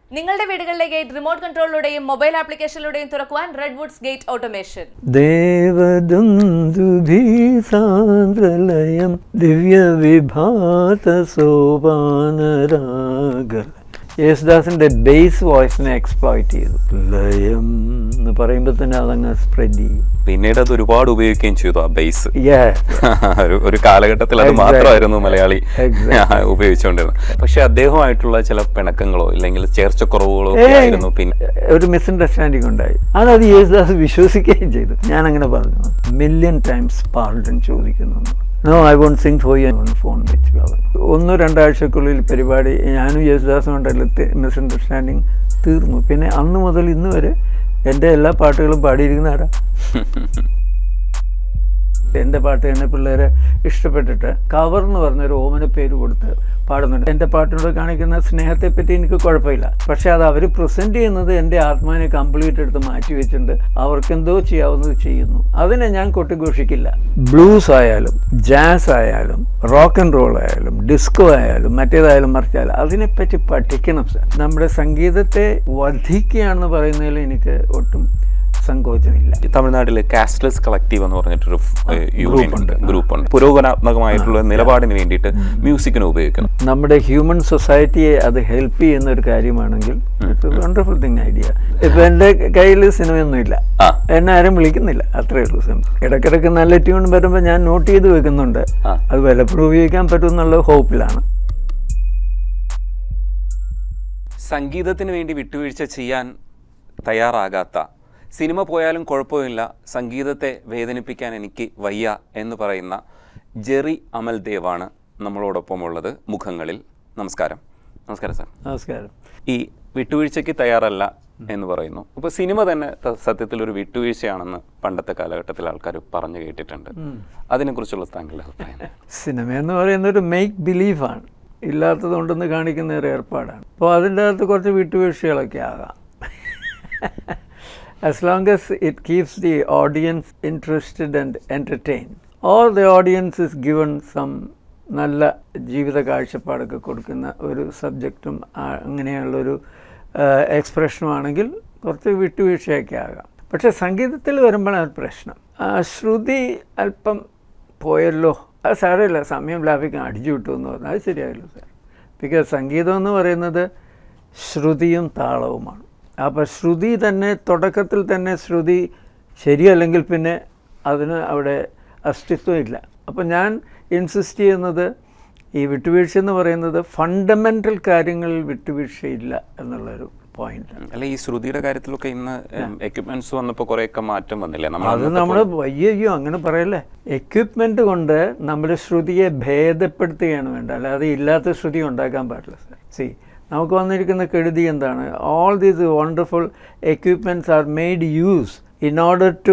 നിങ്ങളുടെ വീടുകളിലെ gate remote കൺട്രോളിലൂടെയും മൊബൈൽ ആപ്ലിക്കേഷനിലൂടെയും തുറക്കുവാൻ റെഡ്വുഡ്സ് ഗേറ്റ് ഓട്ടോമേഷൻ ദേവദുന്ദുഭീസാന്ദ്രലയം ദിവ്യവിഭാത സോപാനരാഗ യേശുദാസിന്റെ ബേസ് വോയിസിനെ എക്സ്പ്ലോയിറ്റ് ചെയ്തു ലയം എന്ന് പറയുമ്പോൾ തന്നെ അതങ്ങ് സ്പ്രെഡ് ചെയ്യും പിന്നീട് അത് ഒരുപാട് ഉപയോഗിക്കുകയും ചെയ്തു ആ ബേസ് Yeah. ഒരു ഒരു കാലഘട്ടത്തിൽ അത് Exactly. മാത്രമായിരുന്നു മലയാളി Exactly. ഉപയോഗിച്ചുകൊണ്ടിരുന്നത് പക്ഷെ അദ്ദേഹമായിട്ടുള്ള ചില പിണക്കങ്ങളോ ഇല്ലെങ്കിൽ ചേർച്ചക്കുറവുകളോ ഒക്കെ ഏയ്. ആയിരുന്നു പിന്നെ ഒരു മിസ്അണ്ടർസ്റ്റാൻഡിങ് ഉണ്ടായി അതത് യേശുദാസ് വിശ്വസിക്കുകയും ചെയ്തു ഞാൻ അങ്ങനെ പറഞ്ഞു മില്യൺ ടൈംസ് പാർഡൻ ചോദിക്കുന്നു no I won't sing for you phone വെച്ച് പറഞ്ഞു ഒന്നോ രണ്ടാഴ്ചക്കുള്ളിൽ പരിപാടി ഞാനും യേശുദാസും ഉണ്ടല്ലോ മിസ്അണ്ടർസ്റ്റാൻഡിങ് തീർന്നു പിന്നെ അന്ന് മുതൽ ഇന്ന് വരെ എൻ്റെ എല്ലാ പാട്ടുകളും പാടിയിരിക്കുന്ന ആരാ എൻ്റെ പാട്ട് തന്നെ പിള്ളേരെ ഇഷ്ടപ്പെട്ടിട്ട് കവർ എന്ന് പറഞ്ഞൊരു ഓമന പേര് കൊടുത്ത് പാടുന്നുണ്ട് എൻ്റെ പാട്ടിനോട് കാണിക്കുന്ന സ്നേഹത്തെ പറ്റി എനിക്ക് കുഴപ്പമില്ല പക്ഷേ അത് അവർ പ്രസൻറ്റ് ചെയ്യുന്നത് എൻ്റെ ആത്മാവിനെ കംപ്ലീറ്റ് എടുത്ത് മാറ്റി വെച്ചിട്ടുണ്ട് അവർക്കെന്തോ ചെയ്യാവുന്നത് ചെയ്യുന്നു അതിനെ ഞാൻ കൊട്ടിഘോഷിക്കില്ല ബ്ലൂസ് ആയാലും ജാസ് ആയാലും റോക്ക് ആൻഡ് റോൾ ആയാലും ഡിസ്കോ ആയാലും മറ്റേതായാലും മറിച്ചായാലും അതിനെപ്പറ്റി പഠിക്കണം സാർ നമ്മുടെ സംഗീതത്തെ വർദ്ധിക്കുകയാണെന്ന് പറയുന്നതിൽ എനിക്ക് ഒട്ടും സങ്കോചമില്ല ഈ തമിഴ്നാട്ടില് കാസ്റ്റ്ലെസ് കളക്റ്റീവ് എന്ന് പറഞ്ഞിട്ടൊരു യൂണിയൻ ഉണ്ട് ഉണ്ട്. ഗ്രൂപ്പ് ഉണ്ട് പുരോഗമനാത്മകമായിട്ടുള്ള നിലപാടിന് വേണ്ടിയിട്ട് മ്യൂസിക്കിനെ ഉപയോഗിക്കുന്നു നമ്മുടെ ഹ്യൂമൻ സൊസൈറ്റിയെ അത് ഹെൽപ്പ് ചെയ്യുന്ന ഒരു കാര്യമാണെങ്കിൽ ഇറ്റ്സ് വണ്ടർഫുൾ തിങ് ഐഡിയ ഇപ്പൊ എൻ്റെ കയ്യിൽ സിനിമയൊന്നുമില്ല ആ. എന്നെ ആരും വിളിക്കുന്നില്ല അത്രേ ഉള്ളൂ സിനിമ ഇടയ്ക്കിടയ്ക്ക് നല്ല ട്യൂൺ വരുമ്പോൾ ഞാൻ നോട്ട് ചെയ്ത് വെക്കുന്നുണ്ട് ആ. അത് വല്ലപ്പോഴും ഉപയോഗിക്കാൻ പറ്റും എന്നുള്ള ഹോപ്പിലാണ് സംഗീതത്തിന് വേണ്ടി വിട്ടുവീഴ്ച ചെയ്യാൻ തയ്യാറാകാത്ത സിനിമ പോയാലും കുഴപ്പമില്ല സംഗീതത്തെ വേദനിപ്പിക്കാൻ എനിക്ക് വയ്യ എന്ന് പറയുന്ന ജെറി അമൽ ദേവാണ് നമ്മളോടൊപ്പം ഉള്ളത് മുഖങ്ങളിൽ നമസ്കാരം നമസ്കാരം സാർ നമസ്കാരം ഈ വിട്ടുവീഴ്ചയ്ക്ക് തയ്യാറല്ല എന്ന് പറയുന്നു ഇപ്പോൾ സിനിമ തന്നെ ത- സത്യത്തിൽ ഒരു വിട്ടുവീഴ്ചയാണെന്ന് പണ്ടത്തെ കാലഘട്ടത്തിൽ ആൾക്കാർ പറഞ്ഞു കേട്ടിട്ടുണ്ട് അതിനെക്കുറിച്ചുള്ള താങ്കളുടെ അഭിപ്രായം സിനിമ എന്ന് പറയുന്ന ഒരു മേക്ക് ബിലീഫാണ് ഇല്ലാത്തതുണ്ടെന്ന് കാണിക്കുന്ന ഒരു ഏർപ്പാടാണ് അപ്പോൾ അതിൻ്റെ അകത്ത് കുറച്ച് വിട്ടുവീഴ്ചകളൊക്കെ ആകാം as long as it keeps the audience interested and entertained or the audience is given some നല്ല ജീവിത കാഴ്ചപ്പാടൊക്കെ കൊടുക്കുന്ന ഒരു സബ്ജക്റ്റും അങ്ങനെയുള്ളൊരു എക്സ്പ്രഷനും ആണെങ്കിൽ കുറച്ച് വിട്ടുവീഴ്ചയൊക്കെ ആകാം പക്ഷേ സംഗീതത്തിൽ വരുമ്പോഴാണ് പ്രശ്നം ആ, ശ്രുതി അല്പം പോയല്ലോ അത് സാരമില്ല സമയം ലാഭിക്കാൻ അടിച്ചു വിട്ടു എന്ന് പറഞ്ഞാൽ അത് ശരിയായല്ലോ സാർ ബിക്കോസ് സംഗീതം എന്ന് പറയുന്നത് ശ്രുതിയും താളവുമാണ് അപ്പോൾ ശ്രുതി തന്നെ തുടക്കത്തിൽ തന്നെ ശ്രുതി ശരിയല്ലെങ്കിൽ പിന്നെ അതിന് അവിടെ അസ്തിത്വമില്ല അപ്പോൾ ഞാൻ ഇൻസിസ്റ്റ് ചെയ്യുന്നത് ഈ വിട്ടുവീഴ്ച എന്ന് പറയുന്നത് ഫണ്ടമെൻ്റൽ കാര്യങ്ങളിൽ വിട്ടുവീഴ്ചയില്ല എന്നുള്ളൊരു പോയിന്റാണ് അല്ല ഈ ശ്രുതിയുടെ കാര്യത്തിലൊക്കെ ഇന്ന് എക്യുപ്മെന്റ്സ് വന്നപ്പോൾ കുറേയൊക്കെ മാറ്റം വന്നില്ലേ അത് നമ്മൾ നമ്മൾ അയ്യോ അങ്ങനെ പറയല്ലേ എക്വിപ്മെൻറ്റ് കൊണ്ട് നമ്മുടെ ശ്രുതിയെ ഭേദപ്പെടുത്തുകയാണ് വേണ്ട അല്ലാതെ ഇല്ലാത്ത ശ്രുതി ഉണ്ടാക്കാൻ പാടില്ല സാർ സി നമുക്ക് വന്നിരിക്കുന്ന കെടുതി എന്താണ് all these wonderful equipments are made use in order to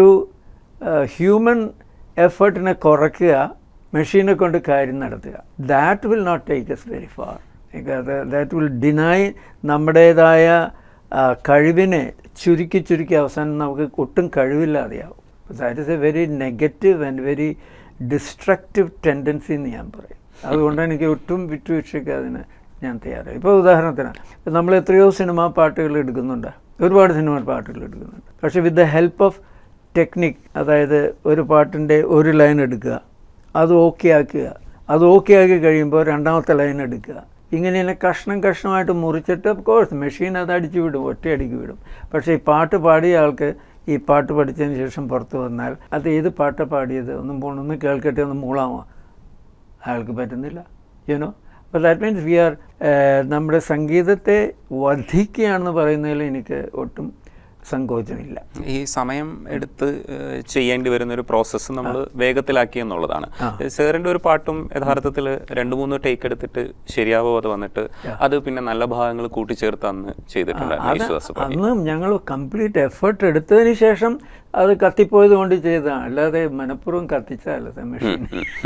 human എഫേർട്ടിനെ കുറയ്ക്കുക മെഷീനെ കൊണ്ട് കാര്യം നടത്തുക that will not take us very far that will deny നമ്മുടേതായ ആ, കഴിവിനെ ചുരുക്കി ചുരുക്കി അവസാനം നമുക്ക് ഒട്ടും കഴിവില്ലാതെയാവും that is a very negative and very destructive tendency എന്ന് ഞാൻ പറയും അതുകൊണ്ട് എനിക്ക് ഒട്ടും വിട്ടുവീഴ്ചയ്ക്ക് അതിന് ഞാൻ തയ്യാറായി ഇപ്പോൾ ഉദാഹരണത്തിന് നമ്മൾ എത്രയോ സിനിമാ പാട്ടുകൾ എടുക്കുന്നുണ്ട് ഒരുപാട് സിനിമാ പാട്ടുകൾ എടുക്കുന്നുണ്ട് പക്ഷേ with the help of technique അതായത് ഒരു പാട്ടിൻ്റെ ഒരു ലൈൻ എടുക്കുക അത് ഓക്കെ ആക്കുക അത് ഓക്കെ ആക്കി കഴിയുമ്പോൾ രണ്ടാമത്തെ ലൈൻ എടുക്കുക ഇങ്ങനെ ഇങ്ങനെ കഷ്ണം കഷ്ണമായിട്ട് മുറിച്ചിട്ട് ഓഫ് കോഴ്സ് മെഷീൻ അത് അടിച്ചു വിടും ഒറ്റയടിക്ക് വിടും പക്ഷേ ഈ പാട്ട് പാടിയ ആൾക്ക് ഈ പാട്ട് പഠിച്ചതിന് ശേഷം പുറത്ത് വന്നാൽ അത് ഏത് പാട്ടാണ് പാടിയത് ഒന്നും പോണൊന്ന് കേൾക്കട്ടെ ഒന്ന് മൂളാമോ അയാൾക്ക് പറ്റുന്നില്ല യുനോ അപ്പോൾ ദാറ്റ് മീൻസ് വി ആർ നമ്മുടെ സംഗീതത്തെ വർദ്ധിക്കുകയാണെന്ന് പറയുന്നതിൽ എനിക്ക് ഒട്ടും സങ്കോചമില്ല ഈ സമയം എടുത്ത് ഏഹ്, ചെയ്യേണ്ടി വരുന്ന ഒരു പ്രോസസ്സ് നമ്മൾ വേഗത്തിലാക്കി എന്നുള്ളതാണ് സാറിന്റെ ഒരു പാട്ടും യഥാർത്ഥത്തിൽ രണ്ട് മൂന്ന് ടേക്ക് എടുത്തിട്ട് ശരിയാവോ അത് വന്നിട്ട് അത് പിന്നെ നല്ല ഭാഗങ്ങൾ കൂട്ടിച്ചേർത്ത് അന്ന് ചെയ്തിട്ടുണ്ടായിരുന്നു അത് യേശുദാസ് പാടി. അന്ന് ഞങ്ങൾ കംപ്ലീറ്റ് എഫേർട്ട് എടുത്തതിന് ശേഷം അത് കത്തിപ്പോയത് കൊണ്ട് ചെയ്തതാണ് അല്ലാതെ മനഃപൂർവ്വം കത്തിച്ചതല്ല സാർ മെഷീൻ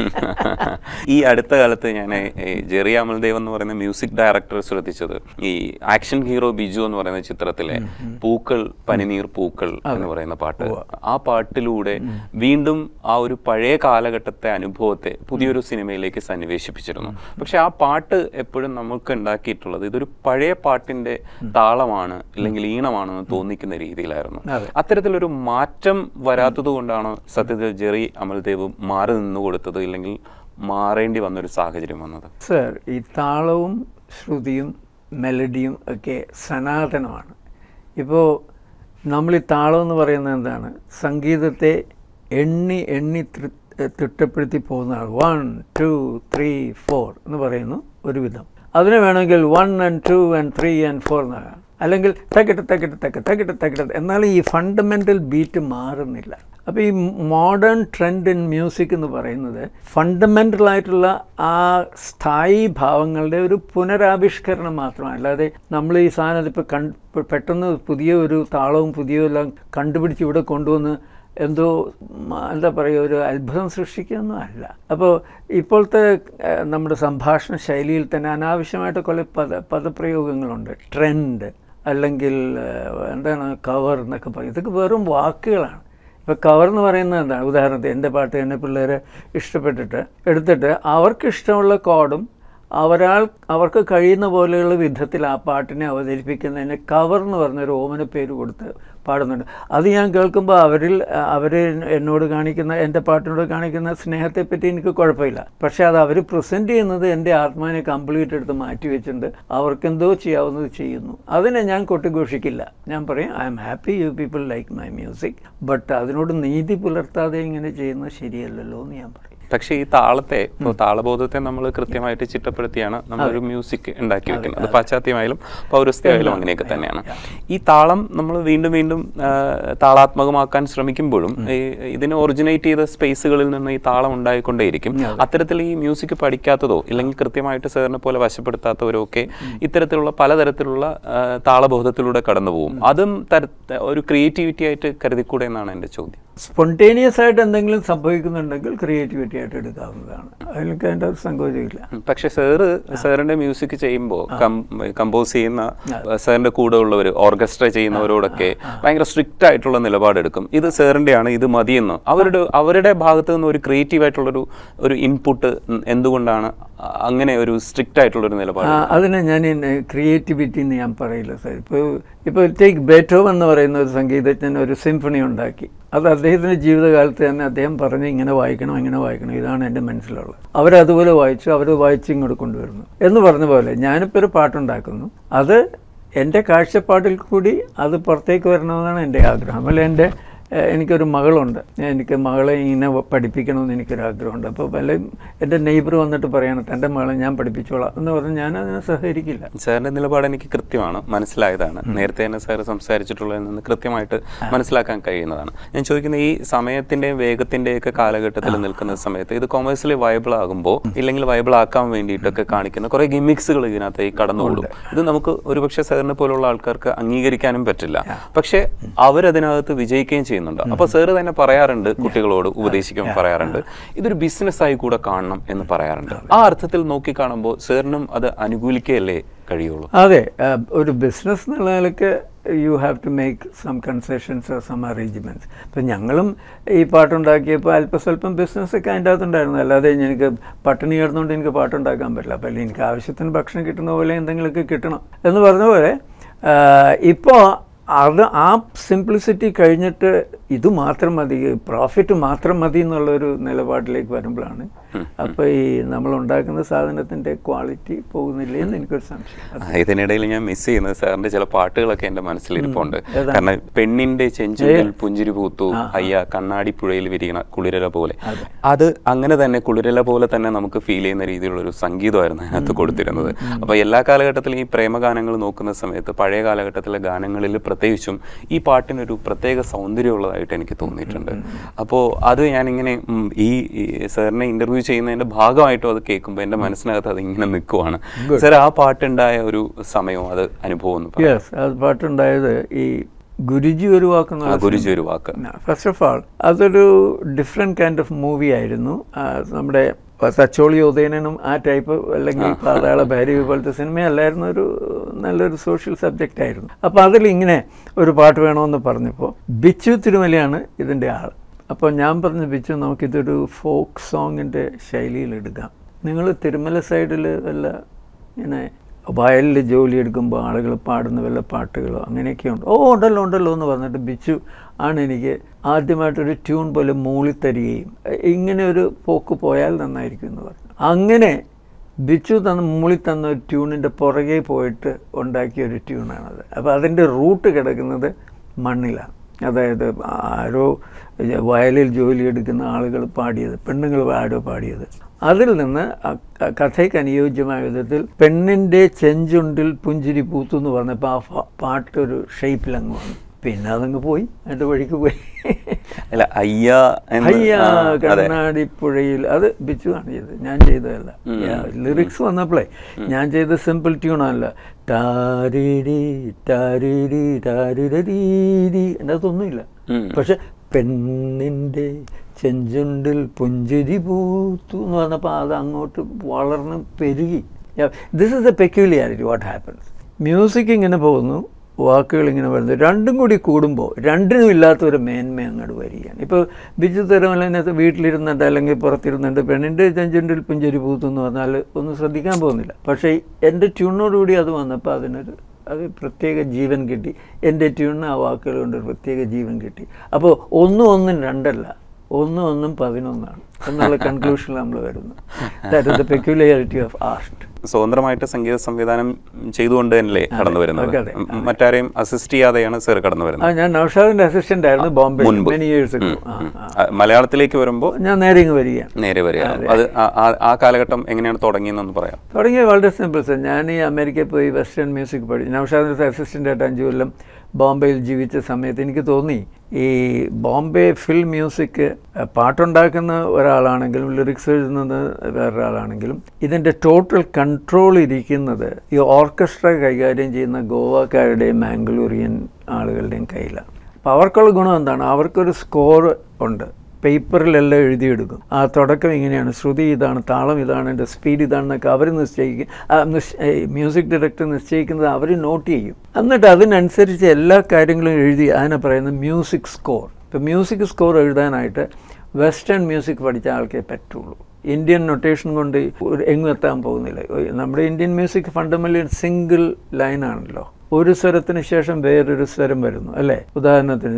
ഈ അടുത്ത കാലത്ത് ഞാൻ ജെറി അമൽദേവ് എന്ന് പറയുന്ന മ്യൂസിക് ഡയറക്ടർ ശ്രദ്ധിച്ചത് ഈ ആക്ഷൻ ഹീറോ ബിജു എന്ന് പറയുന്ന ചിത്രത്തിലെ പൂക്കൾ പനിനീർ പൂക്കൾ എന്ന് പറയുന്ന പാട്ട് ആ പാട്ടിലൂടെ വീണ്ടും ആ ഒരു പഴയ കാലഘട്ടത്തെ അനുഭവത്തെ പുതിയൊരു സിനിമയിലേക്ക് സന്നിവേശിപ്പിച്ചിരുന്നു പക്ഷെ ആ പാട്ട് എപ്പോഴും നമുക്ക് ഉണ്ടാക്കിയിട്ടുള്ളത് ഇതൊരു പഴയ പാട്ടിന്റെ താളമാണ് അല്ലെങ്കിൽ ഈണമാണെന്ന് തോന്നിക്കുന്ന രീതിയിലായിരുന്നു അത്തരത്തിലൊരു മാറ്റം വരാത്തത് കൊണ്ടാണ് സത്യത്തിൽ ജെറി അമൽദേവ് മാറി നിന്ന് കൊടുത്തത് ഇല്ലെങ്കിൽ മാറേണ്ടി വന്നൊരു സാഹചര്യം വന്നത് സർ ഈ താളവും ശ്രുതിയും മെലഡിയും ഒക്കെ സനാതനമാണ് ഇപ്പോൾ നമ്മൾ ഈ താളം എന്ന് പറയുന്നത് എന്താണ് സംഗീതത്തെ എണ്ണി എണ്ണി തൃ- തിട്ടപ്പെടുത്തി പോകുന്നതാണ് വൺ ടു ത്രീ ഫോർ എന്ന് പറയുന്നു ഒരുവിധം അതിന് വേണമെങ്കിൽ one and two and three and four എന്നാകാം അല്ലെങ്കിൽ തക്കിട്ട് തക്കിട്ട് തക്ക തക്കിട്ട് തക്കിട്ട് എന്നാൽ ഈ ഫണ്ടമെൻ്റൽ ബീറ്റ് മാറുന്നില്ല അപ്പോൾ ഈ മോഡേൺ ട്രെൻഡ് ഇൻ മ്യൂസിക് എന്ന് പറയുന്നത് ഫണ്ടമെൻ്റൽ ആയിട്ടുള്ള ആ സ്ഥായി ഭാവങ്ങളുടെ ഒരു പുനരാവിഷ്കരണം മാത്രമാണ് അല്ലാതെ നമ്മൾ ഈ സാധനം ഇപ്പോൾ കൺ പെട്ടെന്ന് പുതിയ ഒരു താളവും പുതിയ എല്ലാം കണ്ടുപിടിച്ച് ഇവിടെ കൊണ്ടുവന്ന് എന്തോ മ, എന്താ പറയുക ഒരു അത്ഭുതം സൃഷ്ടിക്കുകയൊന്നും അല്ല അപ്പോൾ ഇപ്പോഴത്തെ ഏഹ്, നമ്മുടെ സംഭാഷണ ശൈലിയിൽ തന്നെ അനാവശ്യമായിട്ട് കുറേ പദ പദപ്രയോഗങ്ങളുണ്ട് ട്രെൻഡ് അല്ലെങ്കിൽ ഏഹ്, എന്താണ് കവർ എന്നൊക്കെ പറയും ഇതൊക്കെ വെറും വാക്കുകളാണ് ഇപ്പോൾ കവർ എന്ന് പറയുന്നത് എന്താണ് ഉദാഹരണത്തിന് എൻ്റെ പാട്ട് തന്നെ പിള്ളേരെ ഇഷ്ടപ്പെട്ടിട്ട് എടുത്തിട്ട് അവർക്ക് ഇഷ്ടമുള്ള കോഡും അവരാൾ അവർക്ക് കഴിയുന്ന പോലെയുള്ള വിധത്തിൽ ആ പാട്ടിനെ അവതരിപ്പിക്കുന്നതിന് കവർ എന്ന് പറഞ്ഞൊരു ഓമന പേര് കൊടുത്ത് പാടുന്നുണ്ട് അത് ഞാൻ കേൾക്കുമ്പോൾ അവരിൽ അവർ എന്നോട് കാണിക്കുന്ന എൻ്റെ പാട്ടിനോട് കാണിക്കുന്ന സ്നേഹത്തെപ്പറ്റി എനിക്ക് കുഴപ്പമില്ല പക്ഷേ അത് അവർ പ്രസൻറ്റ് ചെയ്യുന്നത് എൻ്റെ ആത്മാവിനെ കംപ്ലീറ്റ് എടുത്ത് മാറ്റി വെച്ചിട്ടുണ്ട് അവർക്കെന്തോ ചെയ്യാവുന്നത് ചെയ്യുന്നു അതിനെ ഞാൻ കൊട്ടിഘോഷിക്കില്ല ഞാൻ പറയും I am happy you people like my music but അതിനോട് നീതി പുലർത്താതെ ഇങ്ങനെ ചെയ്യുന്നത് ശരിയല്ലല്ലോ എന്ന് ഞാൻ പറയും പക്ഷേ ഈ താളത്തെ ഇപ്പോൾ താളബോധത്തെ നമ്മൾ കൃത്യമായിട്ട് ചിട്ടപ്പെടുത്തിയാണ് നമ്മളൊരു മ്യൂസിക് ഉണ്ടാക്കി വെക്കുന്നത് അത് പാശ്ചാത്യമായാലും പൗരസ്ത്യമായാലും അങ്ങനെയൊക്കെ തന്നെയാണ് ഈ താളം നമ്മൾ വീണ്ടും വീണ്ടും ആ, താളാത്മകമാക്കാൻ ശ്രമിക്കുമ്പോഴും ഈ ഇതിനെ ഒറിജിനേറ്റ് ചെയ്ത സ്പേസുകളിൽ നിന്ന് ഈ താളം ഉണ്ടായിക്കൊണ്ടേയിരിക്കും അത്തരത്തിൽ ഈ മ്യൂസിക് പഠിക്കാത്തതോ ഇല്ലെങ്കിൽ കൃത്യമായിട്ട് സാറിനെ പോലെ വശപ്പെടുത്താത്തവരോ ഒക്കെ ഇത്തരത്തിലുള്ള പലതരത്തിലുള്ള ആ, താളബോധത്തിലൂടെ കടന്നു പോകും അതും തര ഒരു ക്രിയേറ്റിവിറ്റി ആയിട്ട് കരുതിക്കൂടെ എന്നാണ് എൻ്റെ ചോദ്യം സ്പോണ്ടേനിയസ് ആയിട്ട് എന്തെങ്കിലും സംഭവിക്കുന്നുണ്ടെങ്കിൽ ക്രിയേറ്റിവിറ്റി ആയിട്ട് എടുക്കാവുന്നതാണ് അതിനൊക്കെ അതിൻ്റെ ഒരു സങ്കോചമില്ല പക്ഷെ സാറ് സാറിന്റെ മ്യൂസിക് ചെയ്യുമ്പോൾ കമ്പോസ് ചെയ്യുന്ന സാറിന്റെ കൂടെ ഉള്ളവർ ഓർക്കസ്ട്ര ചെയ്യുന്നവരോടൊക്കെ ഭയങ്കര സ്ട്രിക്റ്റ് ആയിട്ടുള്ള നിലപാടെടുക്കും ഇത് സാറിന്റെയാണ് ഇത് മതിയെന്ന് അവരുടെ അവരുടെ ഭാഗത്ത് നിന്ന് ഒരു ക്രിയേറ്റീവ് ആയിട്ടുള്ളൊരു ഒരു ഇൻപുട്ട് എന്തുകൊണ്ടാണ് അങ്ങനെ ഒരു സ്ട്രിക്റ്റ് ആയിട്ടുള്ളൊരു നിലപാട് ആ, അതിനെ ഞാൻ ക്രിയേറ്റിവിറ്റി എന്ന് ഞാൻ പറയില്ല സാർ ഇപ്പോൾ ഇപ്പോൾ ടേക്ക് ബേറ്റോവ് എന്ന് പറയുന്ന ഒരു സംഗീതജ്ഞൻ ഒരു സിംഫണി ഉണ്ടാക്കി അത് അദ്ദേഹത്തിൻ്റെ ജീവിതകാലത്ത് തന്നെ അദ്ദേഹം പറഞ്ഞ് ഇങ്ങനെ വായിക്കണം ഇങ്ങനെ വായിക്കണം ഇതാണ് എൻ്റെ മനസ്സിലുള്ളത് അവരതുപോലെ വായിച്ചു അവർ വായിച്ച് ഇങ്ങോട്ട് കൊണ്ടുവരുന്നു എന്ന് പറഞ്ഞ പോലെ ഞാനിപ്പോൾ ഒരു പാട്ടുണ്ടാക്കുന്നു അത് എൻ്റെ കാഴ്ചപ്പാടിൽ കൂടി അത് പുറത്തേക്ക് വരണമെന്നാണ് എൻ്റെ ആഗ്രഹം അല്ല എൻ്റെ ഏഹ് എനിക്കൊരു മകളുണ്ട് എനിക്ക് മകളെ ഇങ്ങനെ വ- പഠിപ്പിക്കണമെന്ന് എനിക്കൊരു ആഗ്രഹമുണ്ട് അപ്പോൾ വല്ല എൻ്റെ നെയ്ബർ വന്നിട്ട് പറയണം തൻ്റെ മകളെ ഞാൻ പഠിപ്പിച്ചോളാം എന്ന് പറഞ്ഞ് ഞാൻ അതിനെ സഹകരിക്കില്ല സാറിന്റെ നിലപാട് എനിക്ക് കൃത്യമാണ് മനസ്സിലായതാണ് നേരത്തെ തന്നെ സാർ സംസാരിച്ചിട്ടുള്ളതിൽ നിന്ന് കൃത്യമായിട്ട് മനസ്സിലാക്കാൻ കഴിയുന്നതാണ് ഞാൻ ചോദിക്കുന്ന ഈ സമയത്തിന്റെയും വേഗത്തിന്റെയും ഒക്കെ കാലഘട്ടത്തിൽ നിൽക്കുന്ന സമയത്ത് ഇത് കൊമേഴ്സ്യലി വയബിൾ ആകുമ്പോൾ ഇല്ലെങ്കിൽ വയബിൾ ആക്കാൻ വേണ്ടിയിട്ടൊക്കെ കാണിക്കുന്ന കുറെ ഗിമിക്സുകൾ ഇതിനകത്തേക്ക് കടന്നുകൂടും ഇത് നമുക്ക് ഒരുപക്ഷെ സാറിനെ പോലുള്ള ആൾക്കാർക്ക് അംഗീകരിക്കാനും പറ്റില്ല പക്ഷെ അവരതിനകത്ത് വിജയിക്കുകയും ചെയ്യുന്നുണ്ട് അപ്പൊ സാറ് തന്നെ പറയാറുണ്ട് കുട്ടികളോട് ഉപദേശിക്കുമ്പോൾ പറയാറുണ്ട് ഇതൊരു ബിസിനസ് ആയി കൂടെ കാണണം എന്ന് പറയാറുണ്ട് ആ അർത്ഥത്തിൽ നോക്കി കാണുമ്പോൾ സാറിനും അത് അനുകൂലിക്കുകയല്ലേ കഴിയുള്ളൂ അതെ ആ, ഒരു ബിസിനസ് എന്നുള്ള നിലയ്ക്ക് you have to make some concessions some arrangements ഇപ്പം ഞങ്ങളും ഈ പാട്ടുണ്ടാക്കിയപ്പോൾ അല്പസ്വല്പം ബിസിനസ്സൊക്കെ അതിൻ്റെ അകത്തുണ്ടായിരുന്നു അല്ലാതെ എനിക്ക് പട്ടിണി കിടന്നുകൊണ്ട് എനിക്ക് പാട്ടുണ്ടാക്കാൻ പറ്റില്ല അപ്പോൾ എനിക്ക് ആവശ്യത്തിന് ഭക്ഷണം കിട്ടുന്ന പോലെ എന്തെങ്കിലുമൊക്കെ കിട്ടണം എന്ന് പറഞ്ഞ പോലെ ഇപ്പോൾ അത് ആ സിംപ്ലിസിറ്റി കഴിഞ്ഞിട്ട് ഇത് മാത്രം മതി പ്രോഫിറ്റ് മാത്രം മതി എന്നുള്ളൊരു നിലപാടിലേക്ക് വരുമ്പോഴാണ് അപ്പോൾ ഈ നമ്മൾ ഉണ്ടാക്കുന്ന സാധനത്തിൻ്റെ ക്വാളിറ്റി പോകുന്നില്ലേ എന്ന് എനിക്കൊരു സംശയം ആ, ഇതിനിടയിൽ ഞാൻ മിസ് ചെയ്യുന്നത് സാറിന്റെ ചില പാട്ടുകളൊക്കെ എന്റെ മനസ്സിലിരിപ്പുണ്ട് കാരണം പെണ്ണിന്റെ ചെഞ്ചുണ്ടിൽ പുഞ്ചിരി പൂത്തു അയ്യ കണ്ണാടി പുഴയിൽ വിരിയണ കുളിരല പോലെ അത് അങ്ങനെ തന്നെ കുളിരല പോലെ തന്നെ നമുക്ക് ഫീൽ ചെയ്യുന്ന രീതിയിലുള്ള ഒരു സംഗീതമായിരുന്നു അതിനകത്ത് കൊടുത്തിരുന്നത് അപ്പൊ എല്ലാ കാലഘട്ടത്തിലും ഈ പ്രേമഗാനങ്ങൾ നോക്കുന്ന സമയത്ത് പഴയ കാലഘട്ടത്തിലെ ഗാനങ്ങളിൽ പ്രത്യേകിച്ചും ഈ പാട്ടിനൊരു പ്രത്യേക സൗന്ദര്യമുള്ളതായിട്ട് എനിക്ക് തോന്നിയിട്ടുണ്ട് അപ്പോൾ അത് ഞാനിങ്ങനെ ഉം, ഈ ഈ സാറിനെ ഇന്റർവ്യൂ ചെയ്യുന്നതിന്റെ ഭാഗമായിട്ടും അത് കേൾക്കുമ്പോൾ എൻ്റെ മനസ്സിനകത്ത് അത് ഇങ്ങനെ നിൽക്കുവാണ് സാർ ആ പാട്ടുണ്ടായ ഒരു സമയവും അത് അനുഭവം ഒന്ന് പറയാം യെസ് അത് പാട്ടുണ്ടായത് ഈ ഗുരുജി ഒരു വാക്കെന്ന് ആ ഗുരുജി ഒരു വാക്ക് ഫസ്റ്റ് ഓഫ് ആൾ അതൊരു ഡിഫറെൻറ്റ് കൈൻഡ് ഓഫ് മൂവി ആയിരുന്നു ആ, നമ്മുടെ തച്ചോളി ഉദയനനും ആ ടൈപ്പ് അല്ലെങ്കിൽ പാതാള ഭാര്യ പോലത്തെ സിനിമയല്ലായിരുന്നു ഒരു നല്ലൊരു സോഷ്യൽ സബ്ജക്റ്റ് ആയിരുന്നു അപ്പോൾ അതിൽ ഇങ്ങനെ ഒരു പാട്ട് വേണമെന്ന് പറഞ്ഞപ്പോൾ ബിച്ചു തിരുമലയാണ് ഇതിൻ്റെ ആൾ അപ്പോൾ ഞാൻ പറഞ്ഞു ബിച്ചു നമുക്കിതൊരു ഫോക്ക് സോങ്ങിൻ്റെ ശൈലിയിൽ എടുക്കാം നിങ്ങൾ തിരുമല സൈഡിൽ വല്ല ഇങ്ങനെ വയലിൽ ജോലി എടുക്കുമ്പോൾ ആളുകൾ പാടുന്ന വല്ല പാട്ടുകളോ അങ്ങനെയൊക്കെയുണ്ട് ഓ ഉണ്ടല്ലോ ഉണ്ടല്ലോ എന്ന് പറഞ്ഞിട്ട് ബിച്ചു ആണ് എനിക്ക് ആദ്യമായിട്ടൊരു ട്യൂൺ പോലെ മൂളിത്തരികയും "എ, ഇങ്ങനെ ഒരു പോക്ക് പോയാൽ നന്നായിരിക്കും എന്ന് പറഞ്ഞു അങ്ങനെ ബിച്ചു തന്ന മൂളി തന്ന ഒരു ട്യൂണിൻ്റെ പുറകെ പോയിട്ട് ഉണ്ടാക്കിയ ഒരു ട്യൂണാണത് അപ്പോൾ അതിൻ്റെ റൂട്ട് കിടക്കുന്നത് മണ്ണിലാണ് അതായത് ആരോ വയലിൽ ജോലിയെടുക്കുന്ന ആളുകൾ പാടിയത് പെണ്ണുങ്ങൾ ആരോ പാടിയത് അതിൽ നിന്ന് അ- ക- കഥയ്ക്ക് അനുയോജ്യമായ വിധത്തിൽ പെണ്ണിൻ്റെ ചെഞ്ചുണ്ടിൽ പുഞ്ചിരി പൂത്തു എന്ന് പറഞ്ഞപ്പോൾ ആ ഫ- പാട്ടൊരു ഷേപ്പിൽ അങ്ങ് വന്നു പിന്നെ അതങ്ങ് പോയി അതിൻ്റെ വഴിക്ക് പോയി അല്ല അയ്യ എന്ന് അയ്യ ആ, അതെ കണ്ണാടിപ്പുഴയിൽ അത് ബിച്ചു ആണ് ചെയ്തത് ഞാൻ ചെയ്തതല്ല ലിറിക്സ് വന്നപ്പോഴേ ഞാൻ ചെയ്ത സിമ്പിൾ ട്യൂണല്ല ടാരിരി ടാരിരി ടാരിരീരി എൻ്റെ അകത്തൊന്നുമില്ല ഉം. പക്ഷെ പെണ്ണിൻ്റെ ചെഞ്ചുണ്ടിൽ പുഞ്ചിരി പൂത്തു എന്ന് പറഞ്ഞപ്പോൾ അത് അങ്ങോട്ട് വളർന്ന് പെരുകി this is a peculiarity what happens music ഇങ്ങനെ പോകുന്നു വാക്കുകൾ ഇങ്ങനെ വരുന്നു രണ്ടും കൂടി കൂടുമ്പോൾ രണ്ടിനും ഇല്ലാത്ത ഒരു മേന്മ അങ്ങോട്ട് വരികയാണ് ഇപ്പോൾ ബിജു തിരുമലനകത്ത് വീട്ടിലിരുന്നുണ്ട് അല്ലെങ്കിൽ പുറത്തിരുന്നുണ്ട് പെണ്ണിൻ്റെ ചെഞ്ചുണ്ടിൽ പുഞ്ചിരി പൂത്തു എന്ന് പറഞ്ഞാൽ ഒന്നും ശ്രദ്ധിക്കാൻ പോകുന്നില്ല പക്ഷേ എൻ്റെ ട്യൂണോടുകൂടി അത് വന്നപ്പോൾ അതിനൊരു അത് പ്രത്യേക ജീവൻ കിട്ടി എൻ്റെ ട്യൂണിന് ആ വാക്കുകൾ കൊണ്ട് ഒരു പ്രത്യേക ജീവൻ കിട്ടി അപ്പോൾ ഒന്നും ഒന്നും രണ്ടല്ല ഒന്നും ഒന്നും പതിനൊന്നാണ് എന്നുള്ള കൺക്ലൂഷനിൽ നമ്മൾ വരുന്നു that is the peculiarity of art സ്വതന്ത്രമായിട്ട് സംഗീത സംവിധാനം ചെയ്തുകൊണ്ട് തന്നെയല്ലേ കടന്നു വരുന്നത് അതെ, അതെ, ഉം, മറ്റാരെയും അസിസ്റ്റ് ചെയ്യാതെയാണ് സർ കടന്നു ആ വരുന്നത് ഞാൻ നൌഷാദിൻ്റെ അസിസ്റ്റൻ്റ് ആയിരുന്നു ബോംബെ മുൻപ് മെനി ഇയേഴ്സ് ഉം, ആ ഉം. ആ. ആ, മലയാളത്തിലേക്ക് വരുമ്പോൾ ഞാൻ നേരെ ഇങ്ങ് വരികയാണ് നേരെ വരികയാണ് അത് ആ- ആ- ആ കാലഘട്ടം എങ്ങനെയാണ് തുടങ്ങിയെന്നൊന്ന് പറയാം തുടങ്ങിയ വളരെ സിമ്പിൾ സർ ഞാൻ ഈ അമേരിക്കയിൽ പോയി വെസ്റ്റേൺ മ്യൂസിക് പഠിച്ചു നൌഷാദിൻ്റെ അസിസ്റ്റൻ്റ് ആയിട്ട് അഞ്ചു കൊല്ലം ബോംബെയിൽ ജീവിച്ച സമയത്ത് എനിക്ക് തോന്നി ഈ ബോംബെ ഫിൽം മ്യൂസിക് പാട്ടുണ്ടാക്കുന്ന ഒരാളാണെങ്കിലും ലിറിക്സ് എഴുതുന്നത് വേറൊരാളാണെങ്കിലും ഇതിൻ്റെ ടോട്ടൽ കൺട്രോൾ ഇരിക്കുന്നത് ഈ ഓർക്കസ്ട്ര കൈകാര്യം ചെയ്യുന്ന ഗോവാക്കാരുടെയും മാംഗ്ലൂരിയൻ ആളുകളുടെയും കയ്യിലാണ് അപ്പോൾ അവർക്കുള്ള ഗുണം എന്താണ് അവർക്കൊരു സ്കോർ ഉണ്ട് പേപ്പറിലെല്ലാം എഴുതിയെടുക്കും ആ തുടക്കം ഇങ്ങനെയാണ് ശ്രുതി ഇതാണ് താളം ഇതാണ് എൻ്റെ സ്പീഡ് ഇതാണെന്നൊക്കെ അവർ നിശ്ചയിക്കും ആ, നിശ്- ഏ, മ്യൂസിക് ഡയറക്ടർ നിശ്ചയിക്കുന്നത് അവർ നോട്ട് ചെയ്യും എന്നിട്ട് അതിനനുസരിച്ച് എല്ലാ കാര്യങ്ങളും എഴുതി അതിനെ പറയുന്നത് മ്യൂസിക് സ്കോർ ഇപ്പോൾ മ്യൂസിക് സ്കോർ എഴുതാനായിട്ട് വെസ്റ്റേൺ മ്യൂസിക് പഠിച്ച ആൾക്കേ പറ്റുള്ളൂ ഇന്ത്യൻ നൊട്ടേഷൻ കൊണ്ട് ഒരു എങ്ങും എത്താൻ പോകുന്നില്ല നമ്മുടെ ഇന്ത്യൻ മ്യൂസിക് ഫണ്ടമെൻ്റലി സിംഗിൾ ലൈനാണല്ലോ ഒരു സ്വരത്തിന് ശേഷം വേറൊരു സ്വരം വരുന്നു അല്ലേ ഉദാഹരണത്തിന്